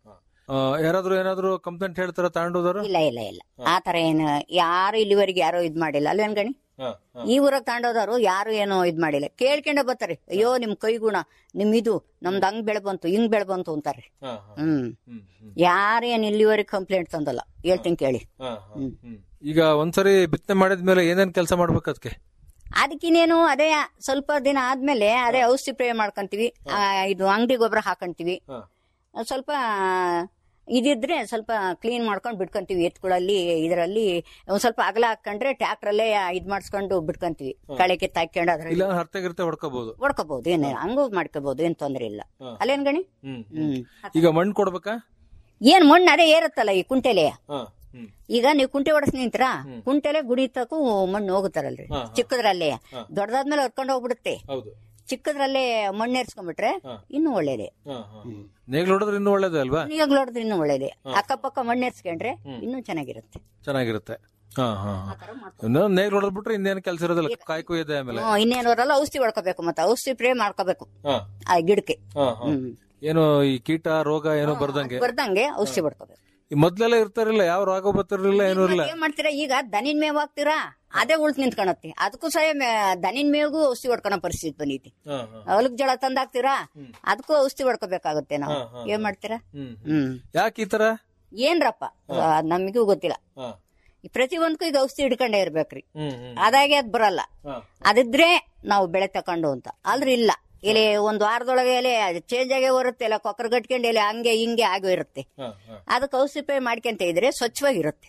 ಆ, ಯಾರಾದ್ರೂ ಏನಾದ್ರೂ ಕಂಪ್ಲೇಂಟ್ ಹೇಳ್ತಾರ ತಗೊಂಡೋದಾರ
ಇಲ್ಲ ಇಲ್ಲ ಇಲ್ಲ ಆ ತರ ಏನು ಯಾರು ಇಲ್ಲಿವರೆಗೆ ಯಾರೋ ಇದ್ ಮಾಡಿಲ್ಲ ಅಲ್ವೇನ್ ಗಣಿ ಈ ಊರಾಗ ತಗೊಂಡೋದವ್ರು ಯಾರು ಏನೋ ಇದ್ ಮಾಡಿಲ್ಲ ಕೇಳ್ಕೊಂಡೆ ಬರ್ತಾರೆ ಅಯ್ಯೋ ನಿಮ್ ಕೈಗುಣ ನಿಮ್ ಇದು ನಮ್ದು ಹಂಗ್ ಬೆಳೆ ಬಂತು ಹಿಂಗ್ ಬೆಳೆ ಬಂತು ಅಂತಾರೆ ಹ್ಮ್ ಯಾರೇನ್ ಇಲ್ಲಿವರೆಗೆ ಕಂಪ್ಲೇಂಟ್ ತಂದಲ್ಲ ಹೇಳ್ತೀನಿ ಕೇಳಿ
ಈಗ ಒಂದ್ಸರಿ ಬಿತ್ತನೆ ಮಾಡಿದ್ಮೇಲೆ ಏನೇನ್ ಕೆಲಸ ಮಾಡ್ಬೇಕು ಅದಕ್ಕೆ
ಅದಕ್ಕಿನ್ನೇನು ಅದೇ ಸ್ವಲ್ಪ ದಿನ ಆದ್ಮೇಲೆ ಅದೇ ಔಷಧಿ ಪ್ರೇ ಮಾಡ್ಕೊಂತೀವಿ ಆ, ಇದು ಅಂಗಡಿ ಗೊಬ್ಬರ ಹಾಕೊಂತೀವಿ ಸ್ವಲ್ಪ ಇದಿದ್ರೆ ಸ್ವಲ್ಪ ಕ್ಲೀನ್ ಮಾಡ್ಕೊಂಡು ಬಿಟ್ಕೊಂತೀವಿ ಎತ್ಕೊಳ್ಳಲ್ಲಿ ಇದರಲ್ಲಿ ಒಂದ್ ಸ್ವಲ್ಪ ಅಗಲ ಹಾಕೊಂಡ್ರೆ ಟ್ಯಾಕ್ಟ್ರಲ್ಲೇ ಇದ್ ಮಾಡಿಸ್ಕೊಂಡು ಬಿಟ್ಕೊಂತೀವಿ ಕಳೆ ಕಿತ್ತು ಹಾಕೊಂಡು
ಇಲ್ಲ
ಅದ್ರಲ್ಲಿ
ಹರ್ತೆಗಿರ್ತೆ ಹೊಡ್ಕೋಬಹುದು
ಹೊಡ್ಕೋಬಹುದು ಏನೇ ಹಂಗೂ ಮಾಡ್ಕೋಬಹುದು ಏನ್ ತೊಂದ್ರೆ ಇಲ್ಲ ಅಲ್ಲೇನ್ ಗಣಿ ಹ್ಮ್
ಈಗ ಮಣ್ಣು ಕೊಡ್ಬೇಕಾ
ಏನ್ ಮಣ್ಣು ಅದೇ ಏರುತ್ತಲ್ಲ ಈ ಕುಂಟೆಲೆ ಈಗ ನೀವು ಕುಂಟೆ ಹೊಡಸ್ ನಿಂತ್ರ ಕುಂಟೆಲೆ ಗುಣಿತಕ್ಕೂ ಮಣ್ಣು ಹೋಗುತ್ತಾರಲ್ರಿ ಚಿಕ್ಕದ್ರಲ್ಲೇ ದೊಡ್ಡದಾದ್ಮೇಲೆ ಹೊರ್ಕೊಂಡು ಹೋಗ್ಬಿಡುತ್ತೆ
ಹೌದು
ಚಿಕ್ಕದ್ರಲ್ಲೇ ಮಣ್ಣು ಏರ್ಸ್ಕೊಂಡ್ಬಿಟ್ರೆ ಇನ್ನೂ ಒಳ್ಳೇದೇ
ನೇಗ್ಲು ಹೊಡೆದ್ರೆ ಇನ್ನೂ ಒಳ್ಳೇದೇ ಅಲ್ವಾ
ಈಗ ನೋಡಿದ್ರೆ ಇನ್ನೂ ಒಳ್ಳೇದೇ ಅಕ್ಕಪಕ್ಕ ಮಣ್ಣು ಏರ್ಸ್ಕೊಂಡ್ರೆ ಇನ್ನೂ ಚೆನ್ನಾಗಿರುತ್ತೆ
ಚೆನ್ನಾಗಿರುತ್ತೆ ಹಾ ಹಾ ಇನ್ನು ನೇಗ್ಲು ಹೊಡೆದ್ಬಿಟ್ರೆ ಇನ್ನೇನು ಕೆಲಸ ಇರೋದಿಲ್ಲ ಕಾಯಿ ಕುಯ್ಯದೆ ಆಮೇಲೆ
ಹ್ಮ್, ಇನ್ನೇನವರೆಲ್ಲ ಔಷಧಿ ಹೊಡ್ಕೋಬೇಕು ಮತ್ತೆ ಔಷಧಿ ಪ್ರೇ ಮಾಡ್ಕೋಬೇಕು ಆ ಗಿಡಕ್ಕೆ ಹ್ಮ್
ಏನು ಈ ಕೀಟ ರೋಗ ಏನೋ ಬರ್ದಂಗೆ
ಬರ್ದಂಗೆ ಔಷಧಿ ಹೊಡ್ಕೋಬೇಕು
ಈ ಮೊದ್ಲೆಲ್ಲ ಇರ್ತಾರಿಲ್ಲ ಯಾವ ರೋಗ ಬರ್ತಿರ್ಲಿಲ್ಲ ಏನೂ ಇಲ್ಲ
ಏನ್ ಮಾಡ್ತೀರಾ ಈಗ ದನಿನ್ ಮೇವ್ ಹಾಕ್ತೀರಾ ಅದೇ ಉಳ್ತ್ ನಿಂತ್ಕೊಳತ್ತೆ ಅದಕ್ಕೂ ಸಹ ಮೇ- ದನಿನ್ ಮೇವ್ಗೂ ಔಷಧಿ ಹೊಡ್ಕೊಳೋ ಪರಿಸ್ಥಿತಿ ಬಂದೈತಿ ಹೊಲಕ್ ಜಳ ತಂದಾಕ್ತೀರಾ ಅದಕ್ಕೂ ಔಷಧಿ ಹೊಡ್ಕೋಬೇಕಾಗುತ್ತೆ ನಾವು ಏನ್ ಮಾಡ್ತೀರಾ ಹ್ಮ್
ಯಾಕೆ ಈ ತರ
ಏನ್ರಪ್ಪ ಅದ್ ನಮಗೂ ಗೊತ್ತಿಲ್ಲ ಈ ಪ್ರತಿಯೊಂದಕ್ಕೂ ಈಗ ಔಷಧಿ ಹಿಡ್ಕೊಂಡೇ ಇರ್ಬೇಕ್ರಿ ಅದಾಗೆ ಅದ್ ಬರಲ್ಲ ಅದಿದ್ರೆ ನಾವು ಬೆಳೆ ತಕೊಂಡು ಅಂತ ಆದ್ರೆ ಇಲ್ಲ ಇಲ್ಲಿ ಒಂದ್ ವಾರದೊಳಗೆ ಎಲೆ ಚೇಂಜ್ ಆಗೇ ಬರುತ್ತೆ ಇಲ್ಲ ಕೊಕ್ಕರ್ ಗಟ್ಕೊಂಡು ಎಲೆ ಹಂಗೆ ಹಿಂಗೆ ಆಗೋ ಇರುತ್ತೆ ಅದಕ್ಕೆ ಔಷಧಿ ಪೇ ಮಾಡ್ಕೊಂತ ಇದ್ರೆ ಸ್ವಚ್ಛವಾಗಿರುತ್ತೆ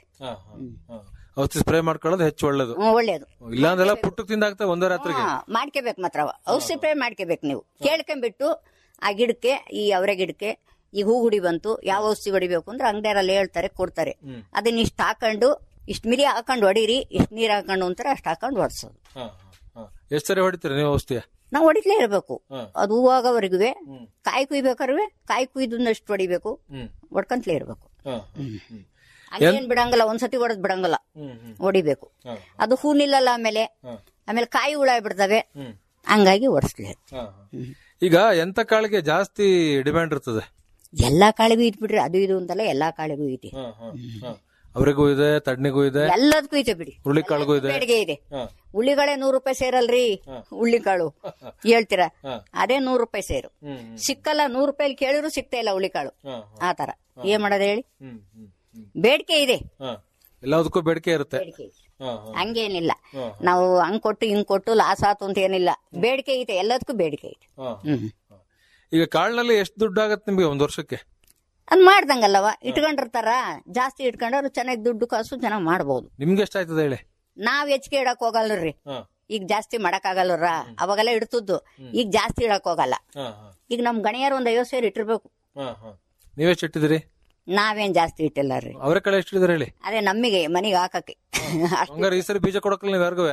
ಔಷಧಿ ಸ್ಪ್ರೇ ಮಾಡ್ಕೊಳ್ಳೋದು ಹೆಚ್ಚು ಒಳ್ಳೇದು
ಹ್ಮ್, ಒಳ್ಳೇದು
ಇಲ್ಲಾಂದ್ರೆಲ್ಲ ಪುಟ್ಟಕ್ ತಿಂದಾಗ್ತದೆ ಒಂದೇ ರಾತ್ರಿಗೆ
ಹಾ, ಮಾಡ್ಕೋಬೇಕು ಮಾತ್ರ ಅವ. ಔಷಧಿ ಪ್ರೇ ಮಾಡ್ಕೋಬೇಕು ನೀವು ಕೇಳ್ಕೊಂಡ್ಬಿಟ್ಟು ಆ ಗಿಡಕ್ಕೆ ಈ ಅವರೆ ಗಿಡಕ್ಕೆ ಈಗ ಹೂ ಗುಡಿ ಬಂತು ಯಾವ ಔಷಧಿ ಹೊಡಿಬೇಕು ಅಂದ್ರೆ ಅಂಗಡಿಯರಲ್ಲಿ ಹೇಳ್ತಾರೆ ಕೊಡ್ತಾರೆ ಅದನ್ನ ಇಷ್ಟ ಹಾಕೊಂಡು ಇಷ್ಟ ಮಿರಿ ಹಾಕೊಂಡು ಹೊಡೀರಿ ಇಷ್ಟ ನೀರ್ ಹಾಕೊಂಡು ಅಂತಾರೆ ಅಷ್ಟು ಹಾಕೊಂಡು ಹೊಡ್ಸೋದು
ಎಷ್ಟ್ ಸರಿ ಹೊಡಿತೀರಿ ನೀವು ಔಷಧಿಯ
ನಾವು ಹೊಡಿತ್ಲೇ ಇರಬೇಕು ಅದು ಹೂವಾಗವರೆಗೂ ಕಾಯಿ ಕುಯ್ಬೇಕಾದ್ರೆ ಕಾಯಿ ಕುಯ್ದಷ್ಟು ಹೊಡಿಬೇಕು ಹೊಡ್ಕಂತಲೇ ಇರಬೇಕು ಅಲ್ಲೇನ್ ಬಿಡಂಗಲ್ಲ ಒಂದ್ಸತಿ ಹೊಡೆದ್ ಬಿಡಂಗಲ್ಲ ಹೊಡಿಬೇಕು ಅದು ಹೂ ನಿಲ್ಲಲ್ಲ ಆಮೇಲೆ ಆಮೇಲೆ ಕಾಯಿ ಹುಳ ಬಿಡ್ತವೆ ಹಂಗಾಗಿ ಹೊಡಿಸ್ಲಿ
ಈಗ ಎಂತ ಕಾಳಿಗೆ ಜಾಸ್ತಿ ಡಿಮ್ಯಾಂಡ್ ಇರ್ತದೆ
ಎಲ್ಲಾ ಕಾಳಿಗೂ ಇದ್ ಬಿಡ್ರಿ ಅದು ಇದು ಅಂತಲ್ಲ ಎಲ್ಲಾ ಕಾಳಿಗೂ ಐತಿ
ಅವರಿಗೂ ಇದೆ ತಡ್ನಿಗೂ ಇದೆ
ಎಲ್ಲದಕ್ಕೂ ಐತೆ ಬಿಡಿ
ಹುರುಳಿಕಾಳಿಗೂ ಇದೆ
ಬೇಡಿಗೆ ಇದೆ ಉಳ್ಳಿಗಳೇ ನೂರು ರೂಪಾಯಿ ಸೇರಲ್ರಿ ಉಳ್ಳಿಕಾಳು ಹೇಳ್ತೀರಾ ಅದೇ ನೂರು ರೂಪಾಯಿ ಸೇರು ಸಿಕ್ಕಲ್ಲ ನೂರು ರೂಪಾಯಿ ಕೇಳಿದ್ರು ಸಿಗ್ತಾ ಇಲ್ಲ ಉಳ್ಳಿಕಾಳು ಆ ತರ ಏನ್ ಮಾಡೋದು ಹೇಳಿ ಬೇಡಿಕೆ ಇದೆ
ಎಲ್ಲದಕ್ಕೂ ಬೇಡಿಕೆ ಇರುತ್ತೆ
ಬೇಡಿಕೆ ಇದೆ. ಹಂಗೇನಿಲ್ಲ ನಾವು ಹಂಗ್ ಕೊಟ್ಟು ಹಿಂಗ್ ಕೊಟ್ಟು ಲಾಸ್ ಆತು ಅಂತ ಏನಿಲ್ಲ ಬೇಡಿಕೆ ಐತೆ ಎಲ್ಲದಕ್ಕೂ ಬೇಡಿಕೆ ಐತೆ ಹ್ಮ್
ಈಗ ಕಾಳಿನಲ್ಲಿ ಎಷ್ಟು ದುಡ್ಡು ಆಗತ್ತೆ ನಿಮ್ಗೆ ಒಂದ್ ವರ್ಷಕ್ಕೆ
ಅದ್ ಮಾಡ್ದಂಗಲ್ಲವ ಇಟ್ಕೊಂಡಿರ್ತಾರ ಜಾಸ್ತಿ ಇಟ್ಕೊಂಡ್ರೆ ಚೆನ್ನಾಗಿ ದುಡ್ಡು ಕಾಸು ಚೆನ್ನಾಗ್ ಮಾಡ್ಬೋದು
ನಿಮ್ಗೆ ಎಷ್ಟಾಯ್ತದ ಹೇಳಿ
ನಾವ್ ಹೆಚ್ಚಿಗೆ ಇಡಕ್ ಹೋಗಲ್ರಿ ಈಗ ಜಾಸ್ತಿ ಮಾಡಕ್ ಆಗಲ್ರ ಅವಾಗೆಲ್ಲ ಇಡ್ತದ್ದು ಈಗ ಜಾಸ್ತಿ ಇಡಕ್ ಹೋಗಲ್ಲ ಈಗ ನಮ್ ಗಣಿಯರ್ ಒಂದ್ ಐವತ್ ಸೇರಿ ಇಟ್ಟಿರ್ಬೇಕು
ನೀವೆಷ್ಟು ಇಟ್ಟಿದ್ದೀರಿ
ನಾವೇನ್ ಜಾಸ್ತಿ ಇಟ್ಟಿಲ್ಲ ರೀ
ಅವರ ಕಳೆ ಎಷ್ಟಿದ್ದೀರಿ ಹೇಳಿ
ಅದೇ ನಮಗೆ ಮನಿಗೆ ಹಾಕಕ್ಕೆ ಅಷ್ಟ್
ಹಂಗಾರೆ ಈ ಸರಿ ಬೀಜ ಕೊಡಕ್ಕಿಲ್ಲ ನೀವು ಯಾರಿಗೂ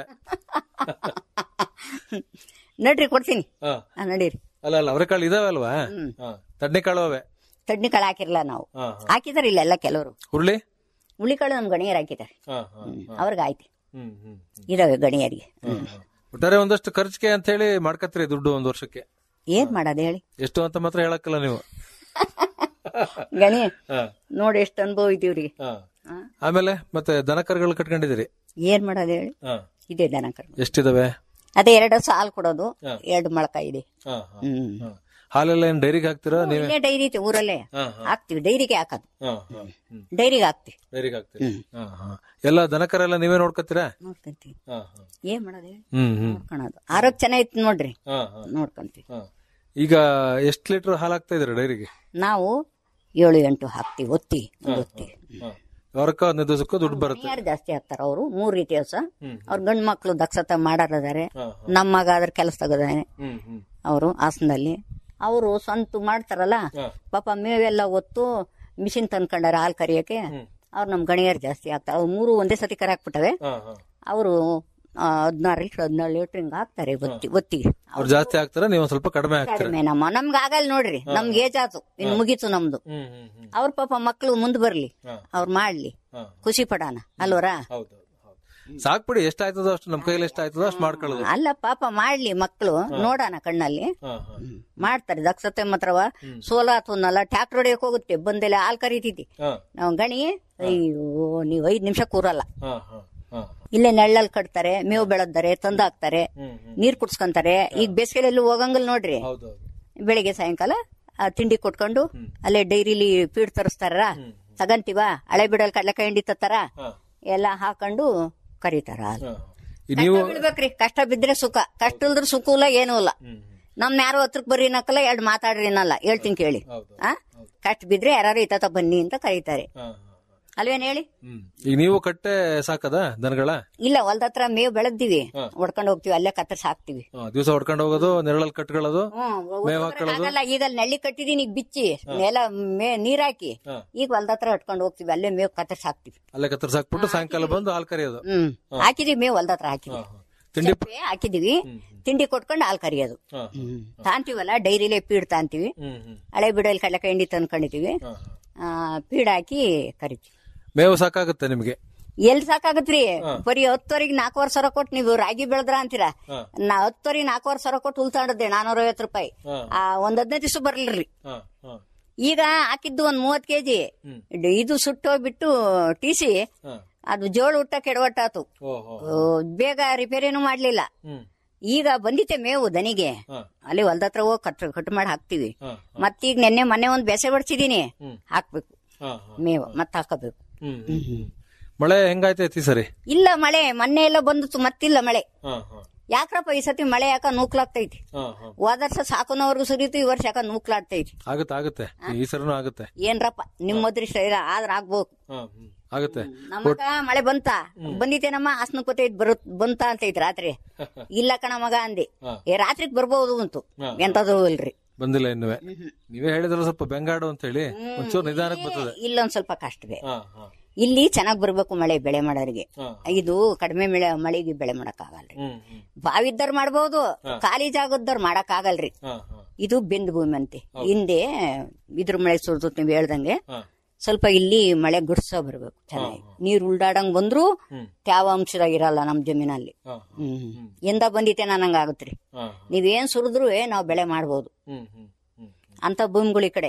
ನಡ್ರಿ ಕೊಡ್ತೀನಿ
ಹಾ.
ಹಾ, ನಡೀರಿ
ಅಲ್ಲ ಅಲ್ಲ ಅವರೆಕಾಳು ಇದಾವೆ ಅಲ್ವಾ ತಡ್ನಿ ಕಾಳು ಅವೆ
ತಡ್ನಿ ಕಾಳು ಹಾಕಿರಲ್ಲ ನಾವು
ಹಾ,
ಹಾಕಿದಾರೆ ಇಲ್ಲ ಎಲ್ಲ ಕೆಲವರು
ಹುರುಳಿ
ಹುಳಿಕಾಳು ನಮ್ ಗಣಿಯರ್ ಹಾಕಿದ್ದಾರೆ
ಹಾ, ಹಾ,
ಅವ್ರಿಗೆ ಆಯ್ತು
ಹ್ಮ್, ಹ್ಮ್,
ಇದಾವೆ ಗಣಿಯರಿಗೆ
ಒಟ್ಟಾರೆ ಒಂದಷ್ಟು ಖರ್ಚಿಗೆ ಅಂತ ಹೇಳಿ ಮಾಡ್ಕತ್ತೀರಿ ದುಡ್ಡು ಒಂದ್ ವರ್ಷಕ್ಕೆ
ಏನ್ ಮಾಡೋದು ಹೇಳಿ
ಎಷ್ಟು ಅಂತ ಮಾತ್ರ ಹೇಳಕ್ಕಿಲ್ಲ ನೀವು
ಗಣಿ
ಹಾ,
ನೋಡಿ ಎಷ್ಟು ಅನುಭವ ಇದೀವ್ರಿ
ಹಾ. ಆಮೇಲೆ ಮತ್ತೆ ದನ ಕರುಗಳು ಕಟ್ಕೊಂಡಿದ್ದೀರಿ
ಏನ್ ಮಾಡೋದು ಹೇಳಿ
ಹಾ.
ಇದೆ ದನ ಕರು
ಎಷ್ಟಿದಾವೆ
ಅದೇ ಎರಡು ಸಾಲ್ ಕೊಡೋದು ಎರಡು ಮೊಳಕ ಇದೆ
ಹಾ, ಹಾ,
ಹ್ಮ್
ಹಾ. ಹಾಲೆಲ್ಲ ಏನ್ ಡೈರಿಗೆ ಹಾಕ್ತೀರಾ ನೀವೇ
ಇಲ್ಲೇ ಡೈರಿ ಐತೆ ಊರಲ್ಲೇ
ಹಾ, ಹಾ.
ಹಾಕ್ತಿವಿ ಡೈರಿಗೆ ಹಾಕೋದು
ಹಾ, ಹಾ, ಹ್ಮ್.
ಡೈರಿಗೆ ಹಾಕ್ತಿವಿ
ಡೈರಿಗೆ ಹಾಕ್ತೀರಿ ಹಾ, ಹಾ. ಎಲ್ಲ ದನ ಕರೆಲ್ಲ ನೀವೇ ನೋಡ್ಕತ್ತೀರಾ
ನೋಡ್ಕೊಂತೀವಿ
ಹಾ, ಹಾ.
ಏನ್ ಮಾಡೋದು ಹೇಳಿ
ಹ್ಮ್ ಹ್ಮ್
ನೋಡ್ಕೊಳೋದು ಆರೋಗ್ಯ ಚೆನ್ನಾಗಿತ್ತು ನೋಡ್ರಿ
ಹಾ, ಹಾ,
ನೋಡ್ಕೊಂತೀವಿ
ಹಾ. ಈಗ ಎಷ್ಟ್ ಲೀಟರ್ ಹಾಲು ಹಾಕ್ತಾ ಇದ್ದೀರಾ ಡೈರಿಗೆ
ನಾವು ಏಳು ಎಂಟು ಹಾಕ್ತಿವಿ ಒತ್ತಿ ಒಂದು ಒತ್ತಿ
ವಾರಕ್ಕ ಹದಿನೈದು ದಿವಸಕ್ಕೂ ದುಡ್ಡು ಬರುತ್ತೆ
ಯಾರು ಜಾಸ್ತಿ ಹಾಕ್ತಾರ ಅವರು ಮೂರ್ ರೀತಿ ಹೊಸ ಅವ್ರ ಗಂಡ್ ಮಕ್ಳು ದಕ್ಷತೆ ಮಾಡಾರದಾರೆ ನಮ್ಮ ಮಗ ಅದ್ರ ಕೆಲಸ ತಗದಾನೆ
ಹ್ಮ್ ಹ್ಮ್
ಅವರು ಹಾಸನದಲ್ಲಿ ಅವರು ಸ್ವಂತ ಮಾಡ್ತಾರಲ್ಲ ಪಾಪ ಮೇವೆಲ್ಲ ಒತ್ತು ಮಿಷಿನ್ ತಂದ್ಕೊಂಡಾರ ಹಾಲ್ ಕರಿಯಕ್ಕೆ ಅವ್ರು ನಮ್ ಗಣಿಯರ್ ಜಾಸ್ತಿ ಆಗ್ತಾರೆ ಅವ್ರು ಮೂರು ಒಂದೇ ಸತಿ ಕರೆ ಹಾಕ್ಬಿಟ್ಟವೆ
ಹಾ, ಹಾ.
ಅವರು ಹದಿನಾರು ಲೀಟರ್ ಹದಿನೇಳು ಲೀಟರ್ ಹಿಂಗ ಹಾಕ್ತಾರೆ ಒತ್ತಿ ಒತ್ತಿಗೆ
ಅವ್ರು ಜಾಸ್ತಿ ಹಾಕ್ತಾರ ನೀವು ಒಂದ್ ಸ್ವಲ್ಪ ಕಡಿಮೆ ಹಾಕ್ತೀರಾ
ಕಡಿಮೆ ನಮ್ಮ ನಮ್ಗೆ ಆಗಲ್ಲ ನೋಡ್ರಿ ನಮ್ಗೆ ಏಜ್ ಆತು ಇನ್ ಮುಗೀತು ನಮ್ದು
ಹ್ಮ್ ಹ್ಮ್ ಹ್ಮ್
ಅವ್ರ ಪಾಪ ಮಕ್ಳು ಮುಂದ್ ಬರ್ಲಿ ಅವ್ರು ಮಾಡ್ಲಿ
ಹಾ.
ಖುಷಿ ಪಡಾನ ಅಲ್ವರಾ
ಹೌದು ಹೌದು ಸಾಕ್ಬಿಡಿ ಎಷ್ಟಾಯ್ತದೋ ಅಷ್ಟು ನಮ್ ಕೈಯಲ್ಲಿ ಎಷ್ಟಾಯ್ತದೋ ಅಷ್ಟು ಮಾಡ್ಕೊಳ್ಳೋದು
ಅಲ್ಲ ಪಾಪ ಮಾಡ್ಲಿ ಮಕ್ಳು ನೋಡೋಣ ಕಣ್ಣಲ್ಲಿ
ಹಾ, ಹಾ.
ಹ್ಮ್. ಮಾಡ್ತಾರೆ ದಕ್ಷತೆ ಮಾತ್ರವ ಸೋಲಾತುನಲ್ಲ ಟ್ಯಾಕ್ಟರ್ ಹೊಡಿಯಕ್ ಹೋಗುತ್ತೆ ಬಂದೆಲ್ಲ ಹಾಲ್ ಕರೀತೈತಿ
ಹಾ,
ನಾವು ಗಣಿ ಅಯ್ಯೋ ನೀವ್ ಐದ್ ನಿಮಿಷ ಕೂರಲ್ಲ
ಹಾ, ಹಾ, ಹಾ.
ಇಲ್ಲೇ ನೆಳ್ಳಲ್ಲಿ ಕಟ್ತಾರೆ ಮೇವು ಬೆಳೆದ್ದಾರೆ ತಂದು ಹಾಕ್ತಾರೆ ನೀರ್ ಕುಡ್ಸ್ಕೊಂತಾರೆ ಈಗ ಬೇಸಿಗೆಯಲ್ಲಿ ಹೋಗಂಗಿಲ್ಲ ನೋಡ್ರಿ ಬೆಳಿಗ್ಗೆ ಸಾಯಂಕಾಲ ಆ ತಿಂಡಿ ಕೊಟ್ಕೊಂಡು ಅಲ್ಲೇ ಡೈರಿಲಿ ಫೀಡ್ ತರಿಸ್ತಾರ ತಗಂತೀವ ಹಳೆ ಬಿಡಲ್ ಕಡ್ಲೆಕಾಯಿ ಹಿಂಡಿ ತತ್ತಾರ ಎಲ್ಲ ಹಾಕೊಂಡು ಕರೀತಾರ ಹಾಲು.
ಈ ನೀವು
ಕಷ್ಟ ಬೀಳ್ಬೇಕ್ರಿ ಕಷ್ಟ ಬಿದ್ರೆ ಸುಖ ಕಷ್ಟ ಇಲ್ದ್ರ ಸುಖ ಇಲ್ಲ ಏನೂ ಇಲ್ಲ ನಮ್ ಯಾರು ಹತ್ರಕ್ ಬರ್ರಿ ಅನ್ನಕ್ಕಲ್ಲ ಎರಡ್ ಮಾತಾಡ್ರಿ ಅನ್ನಲ್ಲ ಹೇಳ್ತೀನಿ ಕೇಳಿ ಆ ಕಷ್ಟ ಬಿದ್ರೆ ಯಾರು ಇತ್ತ ಬನ್ನಿ ಅಂತ ಕರೀತಾರೆ ಅಲ್ವೇನ್ ಹೇಳಿ
ಈಗ ನೀವು ಕಟ್ಟೆ ಸಾಕದ ದನಗಳ
ಇಲ್ಲ ಹೊಲ್ದ ಹತ್ರ ಮೇವು ಬೆಳೆದಿವಿ ಹೊಡ್ಕೊಂಡು ಹೋಗ್ತಿವಿ ಅಲ್ಲೇ ಕತ್ತರ್ಸ್ ಹಾಕ್ತಿವಿ
ದಿವಸ ಹೊಡ್ಕೊಂಡು ಹೋಗೋದು ನೆರಳಲ್ಲಿ ಕಟ್ಕೊಳ್ಳೋದು ಮೇವ್ ಹಾಕೊಳ್ಳೋದು
ಆಗಲ್ಲ ಈಗ ಅಲ್ಲಿ ನಳ್ಳಿ ಕಟ್ಟಿದೀನಿ ಈಗ ಬಿಚ್ಚಿ ನೆಲ ಮೇ ನೀರ್ ಹಾಕಿ ಈಗ ಹೊಲ್ದ ಹತ್ರ ಹೊಡ್ಕೊಂಡು ಹೋಗ್ತಿವಿ ಅಲ್ಲೇ ಮೇವು ಕತ್ತರ್ಸ್ ಹಾಕ್ತಿವಿ
ಅಲ್ಲೇ ಕತ್ತರ್ಸ್ ಹಾಕ್ಬಿಟ್ಟು ಸಾಯಂಕಾಲ ಬಂದು ಹಾಲು ಕರೆಯೋದು
ಹ್ಮ್ ಹಾಕಿದೀವಿ ಮೇವು ಹೊಲ್ದ ಹತ್ರ ಹಾಕಿದ್ವಿ
ತಿಂಡಿ
ಚಪ್ಪೆ ಹಾಕಿದೀವಿ ತಿಂಡಿ ಕೊಟ್ಕೊಂಡು ಹಾಲು ಕರಿಯೋದು ಹ್ಮ್. ತಾಂತೀವಲ್ಲ ಡೈರಿಲೇ ಪೀಡ್ ತಾಂತೀವಿ ಹಳೆ ಬಿಡಲ್ಲಿ ಕಡಲೆಕಾಯಿ ಹಿಂಡಿ ತಂದ್ಕೊಂಡಿದೀವಿ ಆ, ಪೀಡ್ ಹಾಕಿ ಕರಿತೀವಿ
ಮೇವು ಸಾಕಾಗುತ್ತೆ ನಿಮ್ಗೆ
ಎಲ್ ಸಾಕಾಗತ್ರಿ ಬರೀ ಹತ್ತುವರೆಗೆ ನಾಲ್ಕೂವರೆ ಸಾವಿರ ಕೊಟ್ಟು ನೀವು ರಾಗಿ ಬೆಳೆದ್ರ ಅಂತೀರಾ ನಾ ಹತ್ತುವರೆಗೆ ನಾಲ್ಕೂವರೆ ಸಾವಿರ ಕೊಟ್ಟು ಹುಲ್ತಾಡದೆ ನಾನೂರ ಐವತ್ತು ರೂಪಾಯಿ ಆ ಒಂದ್ ಹದಿನೈದು ದಿವಸ ಬರ್ಲಿಲ್ರಿ ಈಗ ಹಾಕಿದ್ದು ಒಂದ್ ಮೂವತ್ ಕೆಜಿ ಇದು ಸುಟ್ಟೋಗ್ಬಿಟ್ಟು ಟಿಸಿ ಅದು ಜೋಳ ಊಟ ಕೆಡವಟ್ಟಾತು ಓ, ಬೇಗ ರಿಪೇರಿನೂ ಮಾಡ್ಲಿಲ್ಲ ಈಗ ಬಂದಿತ್ತೆ ಮೇವು ದನಿಗೆ ಅಲ್ಲಿ ಹೊಲ್ದ ಹತ್ರ ಹೋಗಿ ಕಟ್ ಕಟ್ ಮಾಡಿ ಹಾಕ್ತಿವಿ ಮತ್ತೀಗ ನೆನ್ನೆ ಮೊನ್ನೆ ಒಂದ್ ಬೆಸೆ ಬಡ್ಸಿದೀನಿ ಹಾಕ್ಬೇಕು ಮೇವು ಮತ್ ಹಾಕಬೇಕು
ಮಳೆ ಹೆಂಗಾಯ್ತೈತಿ ಈ ಸರಿ
ಇಲ್ಲ ಮಳೆ ಮೊನ್ನೆ ಎಲ್ಲ ಬಂದಿತ್ತು ಮತ್ತಿಲ್ಲ ಮಳೆ ಯಾಕ್ರಪ್ಪ ಈ ಸತಿ ಮಳೆ ಯಾಕ ನೂಕ್ಲಾಗ್ತೈತಿ ಹೋದ ವರ್ಷ ಸಾಕುನವರ್ಗು ಸುರಿತು ಈ ವರ್ಷ ಯಾಕ ನೂಕ್ಲಾಡ್ತೈತಿ
ಆಗುತ್ತೆ ಆಗುತ್ತೆ ಈ ಸರಿನೂ ಆಗುತ್ತೆ
ಏನ್ರಪ್ಪ ನಿಮ್ಮ ಅದೃಷ್ಟ ಇಲ್ಲ ಆದ್ರ ಆಗ್ಬೇಕು
ಆಗುತ್ತೆ
ನಮಗ ಮಳೆ ಬಂತ ಬಂದಿತ್ತೇನಮ್ಮ ಹಾಸನಕ್ ಬತ್ತೈತ್ ಬರುತ್ ಬಂತ ಅಂತೈತಿ ರಾತ್ರಿ ಇಲ್ಲ ಕಣ ಮಗ ಅಂದಿ ಏ ರಾತ್ರಿಗ್ ಬರ್ಬೋದು ಅಂತು ಎಂತದು ಇಲ್ರಿ
ಬಂದಿಲ್ಲ ಇನ್ನುವೆ ನೀವೇ ಹೇಳಿದ್ರಲ್ಲ ಸ್ವಲ್ಪ ಬೆಂಗಾಡು ಅಂತ ಹೇಳಿ ಒಂಚೂರು ನಿಧಾನಕ್ಕೆ ಬರ್ತದೆ
ಇಲ್ಲೊಂದ್ ಸ್ವಲ್ಪ ಕಷ್ಟವೇ ಇಲ್ಲಿ ಚೆನ್ನಾಗ್ ಬರ್ಬೇಕು ಮಳೆ ಬೆಳೆ ಮಾಡೋರಿಗೆ ಇದು ಕಡಿಮೆ ಮಳೆ ಮಳೆಗೆ ಬೆಳೆ ಮಾಡಕ್ ಆಗಲ್ರಿ ಬಾವಿದ್ದರ್ ಮಾಡ್ಬೋದು ಖಾಲಿ ಜಾಗದ್ದವ್ರು ಮಾಡಕ್ ಆಗಲ್ರಿ ಇದು ಬೆಂದ್ ಭೂಮಿ ಅಂತೆ ಹಿಂದೆ ಇದ್ರ ಮಳೆ ಸುರಿದು ನೀವು ಹೇಳ್ದಂಗೆ ಸ್ವಲ್ಪ ಇಲ್ಲಿ ಮಳೆ ಗುಡ್ಸ ಬರ್ಬೇಕು ಚೆನ್ನಾಗಿ ನೀರ್ ಉಲ್ಡಾಡಂಗ್ ಬಂದ್ರು ತ್ಯಾವಾಂಶದಾಗ ಇರಲ್ಲ ನಮ್ ಜಮೀನಲ್ಲಿ ಹ್ಮ್ ಎಂದ ಬಂದಿತ್ತೆ ನಂಗ ಆಗುತ್ರಿ ನೀವೇನ್ ಸುರಿದ್ರು ನಾವ್ ಬೆಳೆ ಮಾಡ್ಬೋದು ಅಂತ ಭೂಮಿಗಳು ಈ ಕಡೆ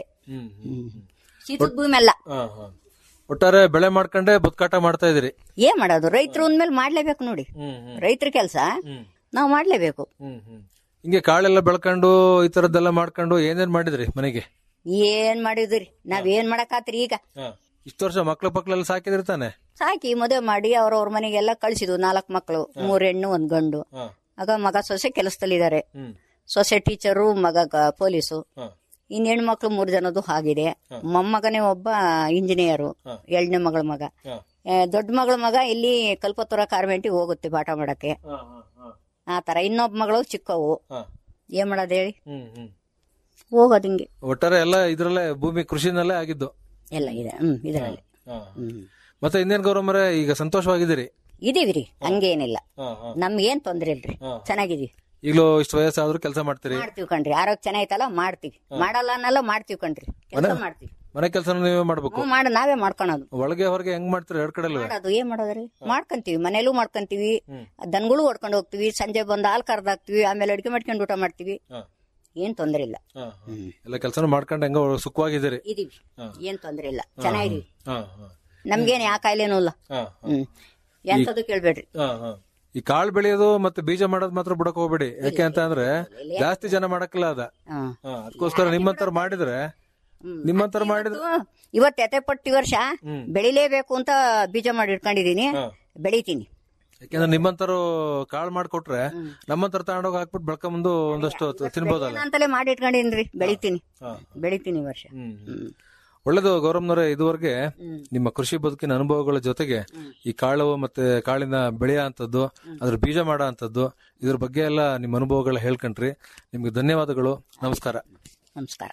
ಶೀತದ ಭೂಮಿ ಅಲ್ಲ
ಒಟ್ಟಾರೆ ಬೆಳೆ ಮಾಡ್ಕೊಂಡೆ ಬದುಕಾಟ ಮಾಡ್ತಾ ಇದ್ರಿ
ಏನ್ ಮಾಡೋದು ರೈತರು ಅಂದ್ಮೇಲೆ ಮಾಡ್ಲೇಬೇಕು ನೋಡಿ ರೈತರ ಕೆಲಸ ನಾವ್ ಮಾಡ್ಲೇಬೇಕು
ಹಿಂಗೆ ಕಾಳೆಲ್ಲ ಬೆಳ್ಕೊಂಡು ಈ ತರದ್ದೆಲ್ಲ ಮಾಡ್ಕೊಂಡು ಏನೇನ್ ಮಾಡಿದ್ರಿ ಮನೆಗೆ
ಏನ್ ಮಾಡಿದ್ರಿ ನಾವ್ ಏನ್ ಮಾಡಕಾತ್ರಿ ಈಗ
ಇಷ್ಟು ವರ್ಷ ಮಕ್ಳು ಪಕ್ಳೆಲ್ಲ ಸಾಕಿದ್ರಿ ತಾನೆ
ಸಾಕಿ ಮದುವೆ ಮಾಡಿ ಅವ್ರವ್ರ ಮನೆಗೆಲ್ಲ ಕಳ್ಸಿದ್ವು ನಾಲ್ಕ್ ಮಕ್ಳು ಮೂರ್ ಹೆಣ್ಣು ಒಂದ್ ಗಂಡು ಆಗ ಮಗ ಸೊಸೆ ಕೆಲಸದಲ್ಲಿದ್ದಾರೆ ಸೊಸೆ ಟೀಚರು ಮಗ ಗ- ಪೊಲೀಸು ಇನ್ ಹೆಣ್ಮಕ್ಳು ಮೂರ್ ಜನದ್ದು ಆಗಿದೆ ಮೊಮ್ಮಗನೇ ಒಬ್ಬ ಇಂಜಿನಿಯರು ಎರಡನೇ ಮಗಳ ಮಗ ಆ, ದೊಡ್ಡ ಮಗಳ ಮಗ ಇಲ್ಲಿ ಕಲ್ಪತುರ ಕಾರ್ಮೆಂಟಿಗೆ ಹೋಗುತ್ತೆ ಪಾಠ ಮಾಡಕ್ಕೆ ಆ ತರ ಇನ್ನೊಬ್ಬ ಮಗಳು ಚಿಕ್ಕವು ಏನ್ ಮಾಡೋದ್ ಹೇಳಿ ಹೋಗೋದ್ ಹಿಂಗೆ
ಒಟ್ಟಾರೆ ಎಲ್ಲ ಇದ್ರಲ್ಲೇ ಭೂಮಿ ಕೃಷಿನಲ್ಲೇ ಆಗಿದ್ದು
ಎಲ್ಲ ಇದೆ ಹ್ಮ್ ಇದರಲ್ಲಿ ಹ್ಮ್
ಮತ್ತೆ ಇನ್ನೇನ್ ಗೌರಮ್ಮರೆ ಈಗ ಸಂತೋಷವಾಗಿದ್ದೀರಿ
ಇದೀವಿ ರೀ ಹಂಗೇನಿಲ್ಲ ನಮ್ಗೇನ್ ತೊಂದ್ರೆ ಇಲ್ರಿ ಚೆನ್ನಾಗಿದೀವಿ
ಈಗಲೂ ಇಷ್ಟು ವಯಸ್ಸಾದ್ರೂ ಕೆಲಸ ಮಾಡ್ತೀರಿ
ಮಾಡ್ತೀವಿ ಕಣ್ರಿ ಆರೋಗ್ಯ ಚೆನ್ನಾಯ್ತಲ್ಲ ಮಾಡ್ತೀವಿ ಮಾಡಲ್ಲ ಅನ್ನಲ್ಲ ಮಾಡ್ತೀವಿ ಕಣ್ರಿ ಕೆಲಸ ಮಾಡ್ತೀವಿ
ಮನೆ ಕೆಲಸ ನೀವೇ ಮಾಡ್ಬೇಕು
ಹ್ಞೂ ಮಾಡ ನಾವೇ ಮಾಡ್ಕೊಳೋದು
ಒಳಗೆ ಹೊರಗೆ ಹೆಂಗ್ ಮಾಡ್ತೀರಿ ಎರಡ್ ಕಡೆ
ಮಾಡೋದು ಏನ್ ಮಾಡೋದ್ರಿ ಮಾಡ್ಕೊಂತೀವಿ ಮನೇಲೂ ಮಾಡ್ಕೊಂತೀವಿ ದನಗಳು ಹೊಡ್ಕೊಂಡು ಹೋಗ್ತಿವಿ ಸಂಜೆ ಬಂದು ಹಾಲ್ ಕರ್ದಾಕ್ತಿವಿ ಆಮೇಲೆ ಅಡಿಗೆ ಮಾಡ್ಕೊಂಡು ಊಟ ಮಾಡ್ತೀವಿ ಏನ್ ತೊಂದ್ರೆ ಇಲ್ಲ
ಎಲ್ಲ ಕೆಲಸನೂ ಮಾಡ್ಕೊಂಡು ಹೆಂಗೋ ಸುಖವಾಗಿದ್ದೀರಿ
ಇದೀವಿ ಏನ್ ತೊಂದ್ರೆ ಇಲ್ಲ ಚೆನ್ನಾಗಿದೀವಿ ನಮ್ಗೇನ್ ಯಾವ ಕಾಯಿಲೆನೂ ಇಲ್ಲ ಹ್ಮ್ ಎಂತದು ಕೇಳ್ಬೇಡ್ರಿ
ಈ ಕಾಳು ಬೆಳೆಯೋದು ಮತ್ತೆ ಬೀಜ ಮಾಡೋದ್ ಮಾತ್ರ ಬಿಡಕ್ ಹೋಗ್ಬೇಡಿ ಯಾಕೆ ಅಂತ ಅಂದ್ರೆ ಜಾಸ್ತಿ ಜನ ಮಾಡಕ್ಕಿಲ್ಲ ಅದ
ಹ್ಮ್.
ಅದಕ್ಕೋಸ್ಕರ ನಿಮ್ಮಂತರ ಮಾಡಿದ್ರೆ ನಿಮ್ಮಂತರ ಮಾಡಿದ್ರೆ
ಇವತ್ತು ಎತೆ ಪಟ್ಟು ಈ ವರ್ಷ ಬೆಳಿಲೇಬೇಕು ಅಂತ ಬೀಜ ಮಾಡಿ ಇಟ್ಕೊಂಡಿದೀನಿ ಬೆಳಿತೀನಿ
ಯಾಕೆಂದ್ರೆ ನಿಮ್ಮಂತರು ಕಾಳು ಮಾಡ್ಕೊಟ್ರೆ ನಮ್ಮಂತರ ತಗೊಂಡೋಗಿ ಹಾಕ್ಬಿಟ್ಟು ಬೆಳ್ಕೊಂಬಂದು ಒಂದಷ್ಟು ತಿನ್ಬೋದಲ್ಲ
ಅಂತಲೇ ಮಾಡಿ ಇಟ್ಕೊಂಡಿನ್ರಿ ಬೆಳಿತೀನಿ ಬೆಳಿತೀನಿ ಈ ವರ್ಷ ಹ್ಮ್.
ಒಳ್ಳೇದು ಗೌರಮ್ನವರೇ ಇದುವರೆಗೆ ನಿಮ್ಮ ಕೃಷಿ ಬದುಕಿನ ಅನುಭವಗಳ ಜೊತೆಗೆ ಈ ಕಾಳು ಮತ್ತೆ ಕಾಳಿನ ಬೆಳೆಯ ಅಂತದ್ದು ಅದ್ರ ಬೀಜ ಮಾಡೋ ಅಂತದ್ದು ಇದ್ರ ಬಗ್ಗೆ ಎಲ್ಲ ನಿಮ್ಮ ಅನುಭವಗಳ ಹೇಳ್ಕೊಂಡ್ರಿ ನಿಮ್ಗೆ ಧನ್ಯವಾದಗಳು ನಮಸ್ಕಾರ
ನಮಸ್ಕಾರ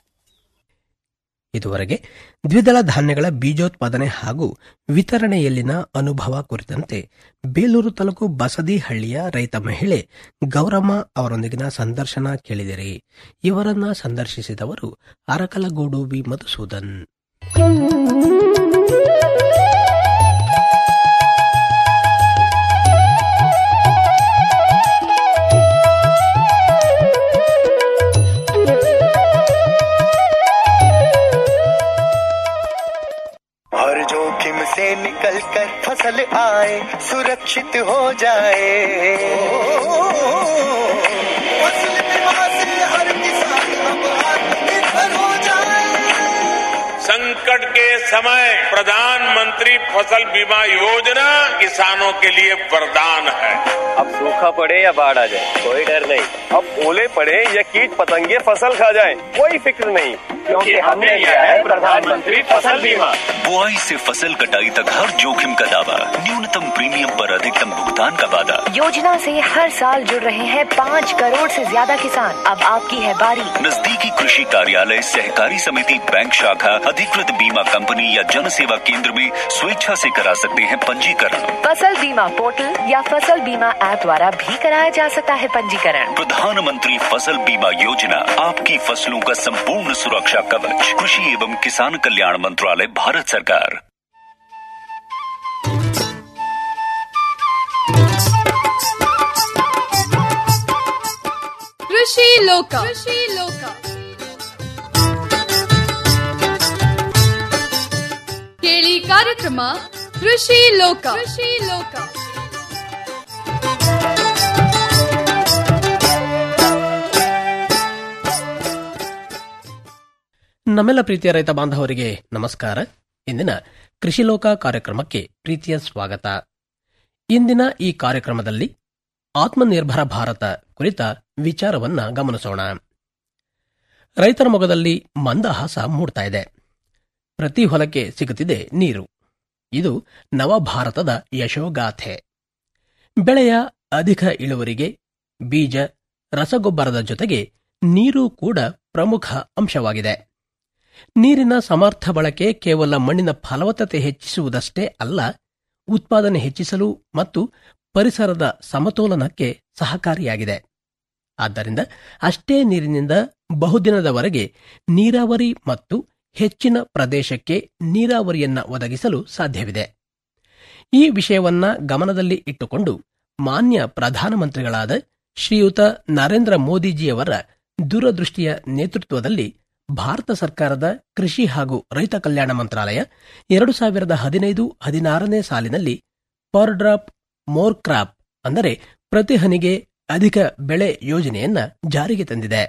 ಇದುವರೆಗೆ ದ್ವಿದಳ ಧಾನ್ಯಗಳ ಬೀಜೋತ್ಪಾದನೆ ಹಾಗೂ ವಿತರಣೆಯಲ್ಲಿನ ಅನುಭವ ಕುರಿತಂತೆ ಬೇಲೂರು ತಾಲೂಕು ಬಸದಿಹಳ್ಳಿಯ ರೈತ ಮಹಿಳೆ ಗೌರಮ್ಮ ಅವರೊಂದಿಗಿನ ಸಂದರ್ಶನ ಕೇಳಿದಿರಿ ಇವರನ್ನ ಸಂದರ್ಶಿಸಿದವರು ಅರಕಲಗೂಡು ವಿ ಮಧುಸೂದನ್
हर जोखिम से निकल कर फसल आए सुरक्षित हो जाए फसल बीमा से हर किसान अब आत्मनिर्भर हो जाए
संकट के समय प्रधानमंत्री फसल बीमा योजना किसानों के लिए वरदान है
अब सूखा पड़े या बाढ़ आ जाए कोई डर नहीं अब ओले पड़े या कीट पतंगे फसल खा जाए कोई फिक्र नहीं क्योंकि हमने लिया है प्रधानमंत्री फसल बीमा
बुआई से फसल कटाई तक हर जोखिम का दावा न्यूनतम प्रीमियम पर अधिकतम भुगतान का वादा
योजना से हर साल जुड़ रहे हैं पाँच करोड़ से ज्यादा किसान अब आपकी है बारी
नजदीकी कृषि कार्यालय सहकारी समिति बैंक शाखा अधिकृत बीमा कंपनी या जन सेवा केंद्र में स्वेच्छा से करा सकते हैं पंजीकरण
फसल बीमा पोर्टल या फसल बीमा ऐप द्वारा भी कराया जा सकता है पंजीकरण
प्रधानमंत्री फसल बीमा योजना आपकी फसलों का संपूर्ण सुरक्षा कवच कृषि एवं किसान कल्याण मंत्रालय भारत सरकार
ಕೃಷಿ ಲೋಕ ಕೃಷಿ ಲೋಕ ಕೇಳಿ ಕಾರ್ಯಕ್ರಮ ಕೃಷಿ ಲೋಕ ಕೃಷಿ ಲೋಕ
ನಮ್ಮೆಲ್ಲ ಪ್ರೀತಿಯ ರೈತ ಬಾಂಧವರಿಗೆ ನಮಸ್ಕಾರ ಇಂದಿನ ಕೃಷಿ ಲೋಕ ಕಾರ್ಯಕ್ರಮಕ್ಕೆ ಪ್ರೀತಿಯ ಸ್ವಾಗತ ಇಂದಿನ ಈ ಕಾರ್ಯಕ್ರಮದಲ್ಲಿ ಆತ್ಮನಿರ್ಭರ ಭಾರತ ಕುರಿತ ವಿಚಾರವನ್ನ ಗಮನಿಸೋಣ ರೈತರ ಮೊಗದಲ್ಲಿ ಮಂದಹಾಸ ಮೂಡ್ತಾ ಇದೆ ಪ್ರತಿ ಹೊಲಕ್ಕೆ ಸಿಗುತ್ತಿದೆ ನೀರು ಇದು ನವಭಾರತದ ಯಶೋಗಾಥೆ ಬೆಳೆಯ ಅಧಿಕ ಇಳುವರಿಗೆ ಬೀಜ ರಸಗೊಬ್ಬರದ ಜೊತೆಗೆ ನೀರು ಕೂಡ ಪ್ರಮುಖ ಅಂಶವಾಗಿದೆ ನೀರಿನ ಸಮರ್ಥ ಬಳಕೆ ಕೇವಲ ಮಣ್ಣಿನ ಫಲವತ್ತತೆ ಹೆಚ್ಚಿಸುವುದಷ್ಟೇ ಅಲ್ಲ ಉತ್ಪಾದನೆ ಹೆಚ್ಚಿಸಲು ಮತ್ತು ಪರಿಸರದ ಸಮತೋಲನಕ್ಕೆ ಸಹಕಾರಿಯಾಗಿದೆ ಆದ್ದರಿಂದ ಅಷ್ಟೇ ನೀರಿನಿಂದ ಬಹುದಿನದವರೆಗೆ ನೀರಾವರಿ ಮತ್ತು ಹೆಚ್ಚಿನ ಪ್ರದೇಶಕ್ಕೆ ನೀರಾವರಿಯನ್ನ ಒದಗಿಸಲು ಸಾಧ್ಯವಿದೆ ಈ ವಿಷಯವನ್ನ ಗಮನದಲ್ಲಿ ಇಟ್ಟುಕೊಂಡು ಮಾನ್ಯ ಪ್ರಧಾನಮಂತ್ರಿಗಳಾದ ಶ್ರೀಯುತ ನರೇಂದ್ರ ಮೋದಿಜಿಯವರ ದೂರದೃಷ್ಟಿಯ ನೇತೃತ್ವದಲ್ಲಿ ಭಾರತ ಸರ್ಕಾರದ ಕೃಷಿ ಹಾಗೂ ರೈತ ಕಲ್ಯಾಣ ಮಂತ್ರಾಲಯ ಎರಡು ಸಾವಿರದ ಹದಿನೈದು ಹದಿನಾರನೇ ಸಾಲಿನಲ್ಲಿ ಪರ್ ಡ್ರಾಪ್ ಮೋರ್ ಕ್ರಾಪ್ ಅಂದರೆ ಪ್ರತಿ ಹನಿಗೆ ಅಧಿಕ ಬೆಳೆ ಯೋಜನೆಯನ್ನ ಜಾರಿಗೆ ತಂದಿದೆ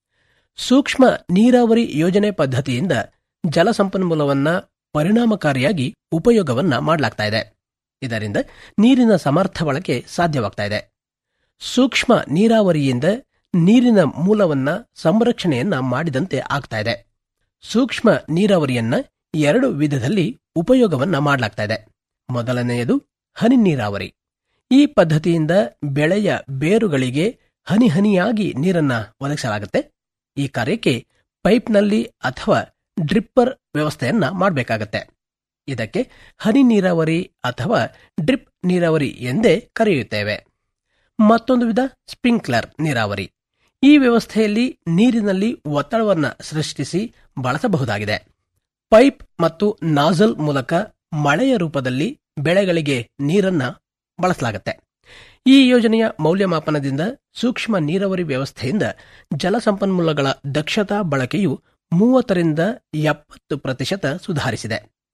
ಸೂಕ್ಷ್ಮ ನೀರಾವರಿ ಯೋಜನೆ ಪದ್ಧತಿಯಿಂದ ಜಲಸಂಪನ್ಮೂಲವನ್ನ ಪರಿಣಾಮಕಾರಿಯಾಗಿ ಉಪಯೋಗವನ್ನ ಮಾಡಲಾಗ್ತಾ ಇದೆ ಇದರಿಂದ ನೀರಿನ ಸಮರ್ಥ ಬಳಕೆ ಸಾಧ್ಯವಾಗ್ತಾ ಇದೆ ಸೂಕ್ಷ್ಮ ನೀರಾವರಿಯಿಂದ ನೀರಿನ ಮೂಲವನ್ನ ಸಂರಕ್ಷಣೆಯನ್ನ ಮಾಡಿದಂತೆ ಆಗ್ತಾ ಇದೆ ಸೂಕ್ಷ್ಮ ನೀರಾವರಿಯನ್ನ ಎರಡು ವಿಧದಲ್ಲಿ ಉಪಯೋಗವನ್ನ ಮಾಡಲಾಗ್ತಾ ಇದೆ ಮೊದಲನೆಯದು ಹನಿ ನೀರಾವರಿ ಈ ಪದ್ಧತಿಯಿಂದ ಬೆಳೆಯ ಬೇರುಗಳಿಗೆ ಹನಿ ಹನಿಯಾಗಿ ನೀರನ್ನ ಒದಗಿಸಲಾಗುತ್ತೆ ಈ ಕಾರ್ಯಕ್ಕೆ ಪೈಪ್ನಲ್ಲಿ ಅಥವಾ ಡ್ರಿಪ್ಪರ್ ವ್ಯವಸ್ಥೆಯನ್ನ ಮಾಡಬೇಕಾಗತ್ತೆ ಇದಕ್ಕೆ ಹನಿ ನೀರಾವರಿ ಅಥವಾ ಡ್ರಿಪ್ ನೀರಾವರಿ ಎಂದೇ ಕರೆಯುತ್ತೇವೆ ಮತ್ತೊಂದು ವಿಧ ಸ್ಪ್ರಿಂಕ್ಲರ್ ನೀರಾವರಿ ಈ ವ್ಯವಸ್ಥೆಯಲ್ಲಿ ನೀರಿನಲ್ಲಿ ಒತ್ತಡವನ್ನ ಸೃಷ್ಟಿಸಿ ಬಳಸಬಹುದಾಗಿದೆ ಪೈಪ್ ಮತ್ತು ನಾಜಲ್ ಮೂಲಕ ಮಳೆಯ ರೂಪದಲ್ಲಿ ಬೆಳೆಗಳಿಗೆ ನೀರನ್ನ ಬಳಸಲಾಗುತ್ತೆ ಈ ಯೋಜನೆಯ ಮೌಲ್ಯಮಾಪನದಿಂದ ಸೂಕ್ಷ್ಮ ನೀರಾವರಿ ವ್ಯವಸ್ಥೆಯಿಂದ ಜಲಸಂಪನ್ಮೂಲಗಳ ದಕ್ಷತಾ ಬಳಕೆಯು ಮೂವತ್ತರಿಂದ ಎಪ್ಪತ್ತು ಪ್ರತಿಶತ ಸುಧಾರಿಸಿದೆ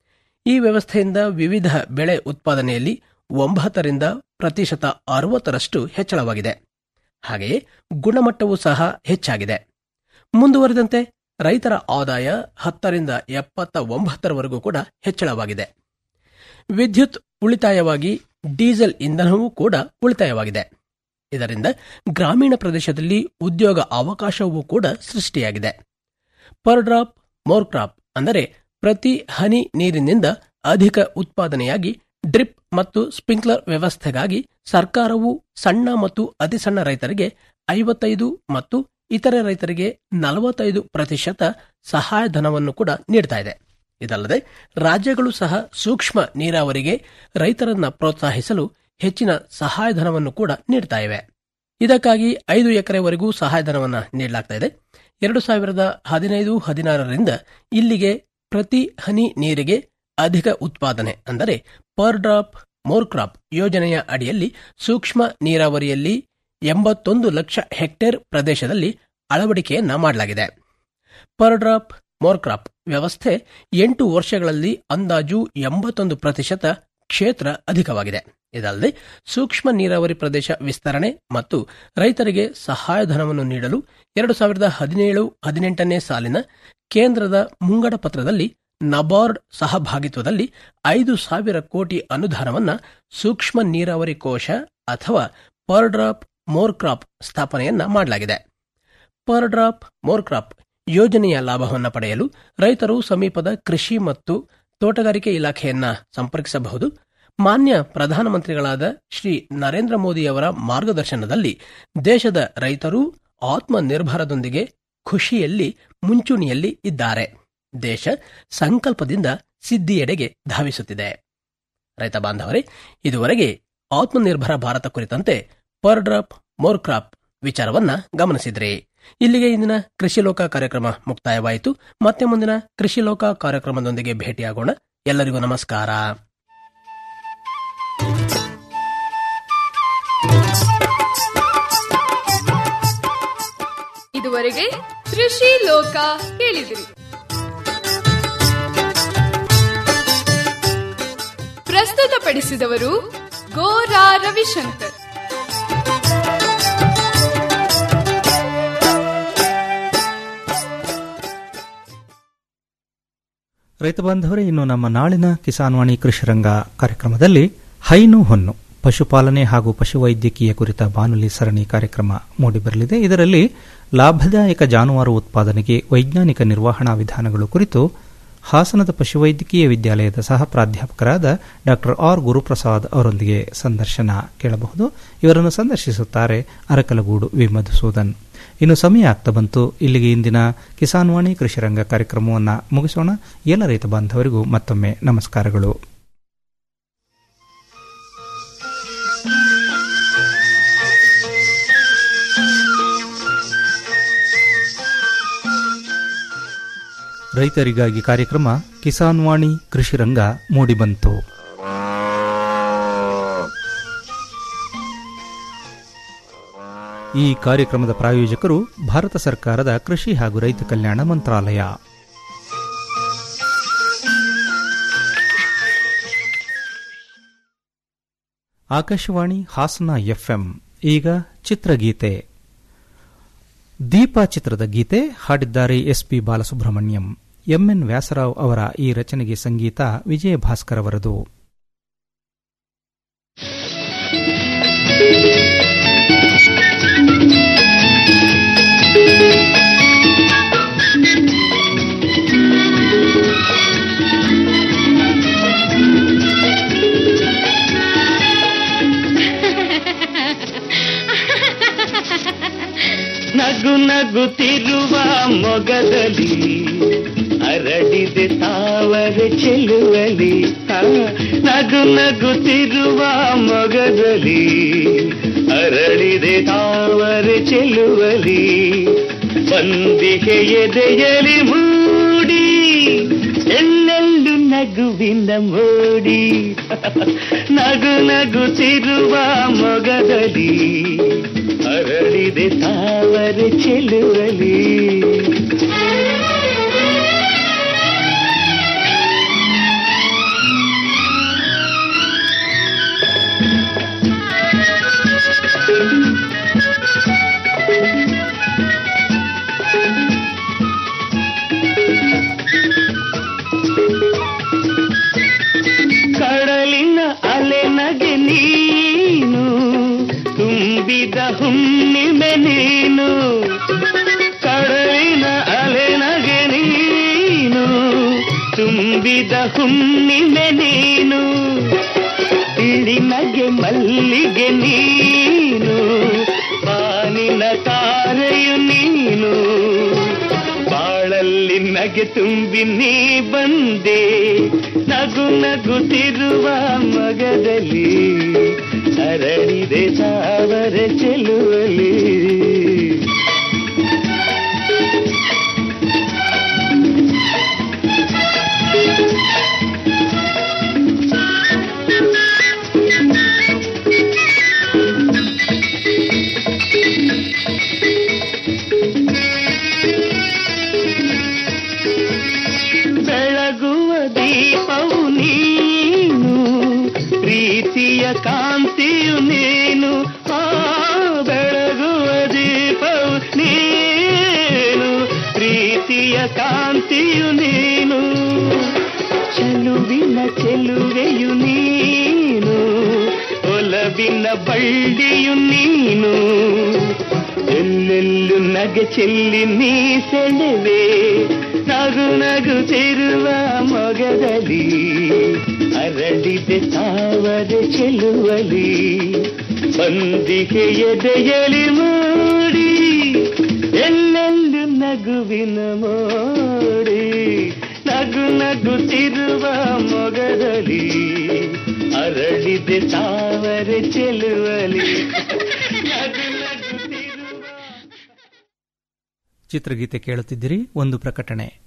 ಈ ವ್ಯವಸ್ಥೆಯಿಂದ ವಿವಿಧ ಬೆಳೆ ಉತ್ಪಾದನೆಯಲ್ಲಿ ಒಂಬತ್ತರಿಂದ ಪ್ರತಿಶತ ಅರವತ್ತರಷ್ಟು ಹೆಚ್ಚಳವಾಗಿದೆ ಹಾಗೆಯೇ ಗುಣಮಟ್ಟವೂ ಸಹ ಹೆಚ್ಚಾಗಿದೆ ಮುಂದುವರಿದಂತೆ ರೈತರ ಆದಾಯ ಹತ್ತರಿಂದ ಎಪ್ಪತ್ತ ಒಂಬತ್ತರವರೆಗೂ ಕೂಡ ಹೆಚ್ಚಳವಾಗಿದೆ ವಿದ್ಯುತ್ ಉಳಿತಾಯವಾಗಿ ಡೀಸೆಲ್ ಇಂಧನವೂ ಕೂಡ ಉಳಿತಾಯವಾಗಿದೆ ಇದರಿಂದ ಗ್ರಾಮೀಣ ಪ್ರದೇಶದಲ್ಲಿ ಉದ್ಯೋಗ ಅವಕಾಶವೂ ಕೂಡ ಸೃಷ್ಟಿಯಾಗಿದೆ ಪರ್ ಡ್ರಾಪ್ ಮೋರ್ ಕ್ರಾಪ್ ಅಂದರೆ ಪ್ರತಿ ಹನಿ ನೀರಿನಿಂದ ಅಧಿಕ ಉತ್ಪಾದನೆಯಾಗಿ ಡ್ರಿಪ್ ಮತ್ತು ಸ್ಪ್ರಿಂಕ್ಲರ್ ವ್ಯವಸ್ಥೆಗಾಗಿ ಸರ್ಕಾರವು ಸಣ್ಣ ಮತ್ತು ಅತಿ ಸಣ್ಣ ರೈತರಿಗೆ ಐವತ್ತೈದು ಮತ್ತು ಇತರೆ ರೈತರಿಗೆ ನಲವತ್ತೈದು ಪ್ರತಿಶತ ಸಹಾಯಧನವನ್ನು ಕೂಡ ನೀಡ್ತಾ ಇದೆ ಇದಲ್ಲದೆ ರಾಜ್ಯಗಳು ಸಹ ಸೂಕ್ಷ್ಮ ನೀರಾವರಿಗೆ ರೈತರನ್ನ ಪ್ರೋತ್ಸಾಹಿಸಲು ಹೆಚ್ಚಿನ ಸಹಾಯಧನವನ್ನು ಕೂಡ ನೀಡ್ತಾ ಇವೆ ಇದಕ್ಕಾಗಿ ಐದು ಎಕರೆವರೆಗೂ ಸಹಾಯಧನವನ್ನು ನೀಡಲಾಗ್ತಾ ಇದೆ ಎರಡು ಸಾವಿರದ ಹದಿನೈದು ಹದಿನಾರರಿಂದ ಇಲ್ಲಿಗೆ ಪ್ರತಿ ಹನಿ ನೀರಿಗೆ ಅಧಿಕ ಉತ್ಪಾದನೆ ಅಂದರೆ ಪರ್ ಡ್ರಾಪ್ ಮೋರ್ ಕ್ರಾಪ್ ಯೋಜನೆಯ ಅಡಿಯಲ್ಲಿ ಸೂಕ್ಷ್ಮ ನೀರಾವರಿಯಲ್ಲಿ ಎಂಬತ್ತೊಂದು ಲಕ್ಷ ಹೆಕ್ಟೇರ್ ಪ್ರದೇಶದಲ್ಲಿ ಅಳವಡಿಕೆಯನ್ನ ಮಾಡಲಾಗಿದೆ ಪರ್ ಡ್ರಾಪ್ ಮೋರ್ಕ್ರಾಪ್ ವ್ಯವಸ್ಥೆ ಎಂಟು ವರ್ಷಗಳಲ್ಲಿ ಅಂದಾಜು ಎಂಬತ್ತೊಂದು ಪ್ರತಿಶತ ಕ್ಷೇತ್ರ ಅಧಿಕವಾಗಿದೆ ಇದಲ್ಲದೆ ಸೂಕ್ಷ್ಮ ನೀರಾವರಿ ಪ್ರದೇಶ ವಿಸ್ತರಣೆ ಮತ್ತು ರೈತರಿಗೆ ಸಹಾಯಧನವನ್ನು ನೀಡಲು ಎರಡು ಸಾವಿರದ ಹದಿನೇಳು ಹದಿನೆಂಟನೇ ಸಾಲಿನ ಕೇಂದ್ರದ ಮುಂಗಡ ಪತ್ರದಲ್ಲಿ ನಬಾರ್ಡ್ ಸಹಭಾಗಿತ್ವದಲ್ಲಿ ಐದು ಸಾವಿರ ಕೋಟಿ ಅನುದಾನವನ್ನ ಸೂಕ್ಷ್ಮ ನೀರಾವರಿ ಕೋಶ ಅಥವಾ ಪರ್ ಡ್ರಾಪ್ ಮೋರ್ ಕ್ರಾಪ್ ಸ್ಥಾಪನೆಯನ್ನ ಮಾಡಲಾಗಿದೆ ಪರ್ ಡ್ರಾಪ್ ಮೋರ್ ಕ್ರಾಪ್ ಯೋಜನೆಯ ಲಾಭವನ್ನು ಪಡೆಯಲು ರೈತರು ಸಮೀಪದ ಕೃಷಿ ಮತ್ತು ತೋಟಗಾರಿಕೆ ಇಲಾಖೆಯನ್ನ ಸಂಪರ್ಕಿಸಬಹುದು ಮಾನ್ಯ ಪ್ರಧಾನಮಂತ್ರಿಗಳಾದ ಶ್ರೀ ನರೇಂದ್ರ ಮೋದಿಯವರ ಮಾರ್ಗದರ್ಶನದಲ್ಲಿ ದೇಶದ ರೈತರು ಆತ್ಮನಿರ್ಭರದೊಂದಿಗೆ ಖುಷಿಯಲ್ಲಿ ಮುಂಚೂಣಿಯಲ್ಲಿ ಇದ್ದಾರೆ ದೇಶ ಸಂಕಲ್ಪದಿಂದ ಸಿದ್ಧಿಯೆಡೆಗೆ ಧಾವಿಸುತ್ತಿದೆ ರೈತ ಬಾಂಧವರೇ ಇದುವರೆಗೆ ಆತ್ಮನಿರ್ಭರ ಭಾರತ ಕುರಿತಂತೆ ಪರ್ ಡ್ರಾಪ್ ಮೋರ್ ಕ್ರಾಪ್ ವಿಚಾರವನ್ನ ಗಮನಿಸಿದ್ರಿ ಇಲ್ಲಿಗೆ ಇಂದಿನ ಕೃಷಿ ಲೋಕ ಕಾರ್ಯಕ್ರಮ ಮುಕ್ತಾಯವಾಯಿತು ಮತ್ತೆ ಮುಂದಿನ ಕೃಷಿ ಲೋಕ ಕಾರ್ಯಕ್ರಮದೊಂದಿಗೆ ಭೇಟಿಯಾಗೋಣ ಎಲ್ಲರಿಗೂ ನಮಸ್ಕಾರ
ಇದುವರೆಗೆ ಕೃಷಿ ಲೋಕ ಕೇಳಿದಿರಿ ಪ್ರಸ್ತುತಪಡಿಸಿದವರು ಗೋರಾ ರವಿಶಂಕರ್
ರೈತ ಬಾಂಧವರೇ ಇನ್ನು ನಮ್ಮ ನಾಳಿನ ಕಿಸಾನ್ವಾಣಿ ಕೃಷಿರಂಗ ಕಾರ್ಯಕ್ರಮದಲ್ಲಿ ಹೈನು ಹೊನ್ನು ಪಶುಪಾಲನೆ ಹಾಗೂ ಪಶುವೈದ್ಯಕೀಯ ಕುರಿತ ಬಾನುಲಿ ಸರಣಿ ಕಾರ್ಯಕ್ರಮ ಮೂಡಿಬರಲಿದೆ ಇದರಲ್ಲಿ ಲಾಭದಾಯಕ ಜಾನುವಾರು ಉತ್ಪಾದನೆಗೆ ವೈಜ್ಞಾನಿಕ ನಿರ್ವಹಣಾ ವಿಧಾನಗಳು ಕುರಿತು ಹಾಸನದ ಪಶುವೈದ್ಯಕೀಯ ವಿದ್ಯಾಲಯದ ಸಹ ಪ್ರಾಧ್ಯಾಪಕರಾದ ಡಾ ಆರ್ ಗುರುಪ್ರಸಾದ್ ಅವರೊಂದಿಗೆ ಸಂದರ್ಶನ ಕೇಳಬಹುದು ಇವರನ್ನು ಸಂದರ್ಶಿಸುತ್ತಾರೆ ಅರಕಲಗೂಡು ವಿ ಮಧುಸೂದನ್ ಇನ್ನು ಸಮಯ ಆಗ್ತಾ ಬಂತು ಇಲ್ಲಿಗೆ ಇಂದಿನ ಕಿಸಾನ್ವಾಣಿ ಕೃಷಿರಂಗ ಕಾರ್ಯಕ್ರಮವನ್ನು ಮುಗಿಸೋಣ ಎಲ್ಲ ರೈತ ಬಾಂಧವರಿಗೂ ಮತ್ತೊಮ್ಮೆ ನಮಸ್ಕಾರಗಳು ರೈತರಿಗಾಗಿ ಕಾರ್ಯಕ್ರಮ ಕಿಸಾನ್ ವಾಣಿ ಕೃಷಿರಂಗ ಮೂಡಿಬಂತು ಈ ಕಾರ್ಯಕ್ರಮದ ಪ್ರಾಯೋಜಕರು ಭಾರತ ಸರ್ಕಾರದ ಕೃಷಿ ಹಾಗೂ ರೈತ ಕಲ್ಯಾಣ ಮಂತ್ರಾಲಯ ಆಕಾಶವಾಣಿ ಹಾಸನ ಎಫ್ಎಂ ಈಗ ಚಿತ್ರಗೀತೆ ದೀಪ ಚಿತ್ರದ ಗೀತೆ ಹಾಡಿದ್ದಾರೆ ಎಸ್ಪಿ ಬಾಲಸುಬ್ರಹ್ಮಣ್ಯಂ ಎಂಎನ್ ವ್ಯಾಸರಾವ್ ಅವರ ಈ ರಚನೆಗೆ ಸಂಗೀತ ವಿಜಯ ಭಾಸ್ಕರ್ ಅವರದು
ನಗು ನಗುತ್ತಿರುವ ಮೊಗದಲ್ಲಿ ಹರಡಿದೆ ತಾವರೆ ಚೆಲುವಲಿ ಆ, ನಗು ನಗುತ್ತಿರುವ ಮೊಗದಲ್ಲಿ ಹರಡಿದೆ ತಾವರೆ ಚೆಲುವಲಿ ಬಂದಿಗೆ ಎದೆಯಲಿ ಮೂಡಿ ಎಲ್ಲೆಲ್ಲು ನಗುವಿನ ಮೋಡಿ ನಗು ನಗುತ್ತಿರುವ ಮೊಗದಲ್ಲಿ ಹರಡಿದೆ ತಾವರೆ ಚೆಲುವಲಿ ಕಡಲಿನ ಅಲೆ ನಗೆ ನೀನು ತುಂಬಿದ ಹುಣ್ಣಿಮೆ ನೀನು ಕಡಲಿನ ಅಲೆ ನಗೆ ನೀನು ತುಂಬಿದ ಹುಣ್ಣಿಮೆ ನೀನು ಇಳಿ ನಗೆ ಮಲ್ಲಿಗೆ ನೀನು ಬಾನಿನ ತಾರೆಯು ನೀನು ಬಾಳಲ್ಲಿ ನಗೆ ತುಂಬಿ ನೀ ಬಂದೆ ನಗು ನಗುತ್ತಿರುವ ಮಗದಲ್ಲಿ ಹರಡಿದೆ ಸಾವರ ಚೆಲುವಲಿ ದೀಪವು ನೀನು ಪ್ರೀತಿಯ ಕಾಂತಿಯು ನೀನು ಆ ಬೆಳಗುವ ದೀಪವು ನೀನು ಪ್ರೀತಿಯ ಕಾಂತಿಯು ನೀನು ಚೆಲುವಿನ ಚೆಲುವೆಯು ನೀನು ಒಲವಿನ ಬಳ್ಳಿಯು ನೀನು ಎಲ್ಲೆಲ್ಲು ನಗೆ ಚೆಲ್ಲಿ ನೀ ಸೆಳೆವೆ ನಗು ನಗುತ್ತಿರುವ ಮೊಗದಲ್ಲಿ ಅರಳಿದೆ ತಾವರೆ ಚೆಲುವಲಿ ಬಂದಿಗೆ ಎದೆಯಲಿ ಮೂಡಿ ಎಲ್ಲೆಲ್ಲು ನಗುವಿನ ಮೋಡಿ ನಗು ನಗುತ್ತಿರುವ ಮೊಗದಲ್ಲಿ ಅರಳಿದೆ ತಾವರೆ ಚೆಲುವಲಿ ನಗು ನಗುತ್ತಿರುವ
ಚಿತ್ರಗೀತೆ ಕೇಳುತ್ತಿದ್ದಿರಿ ಒಂದು ಪ್ರಕಟಣೆ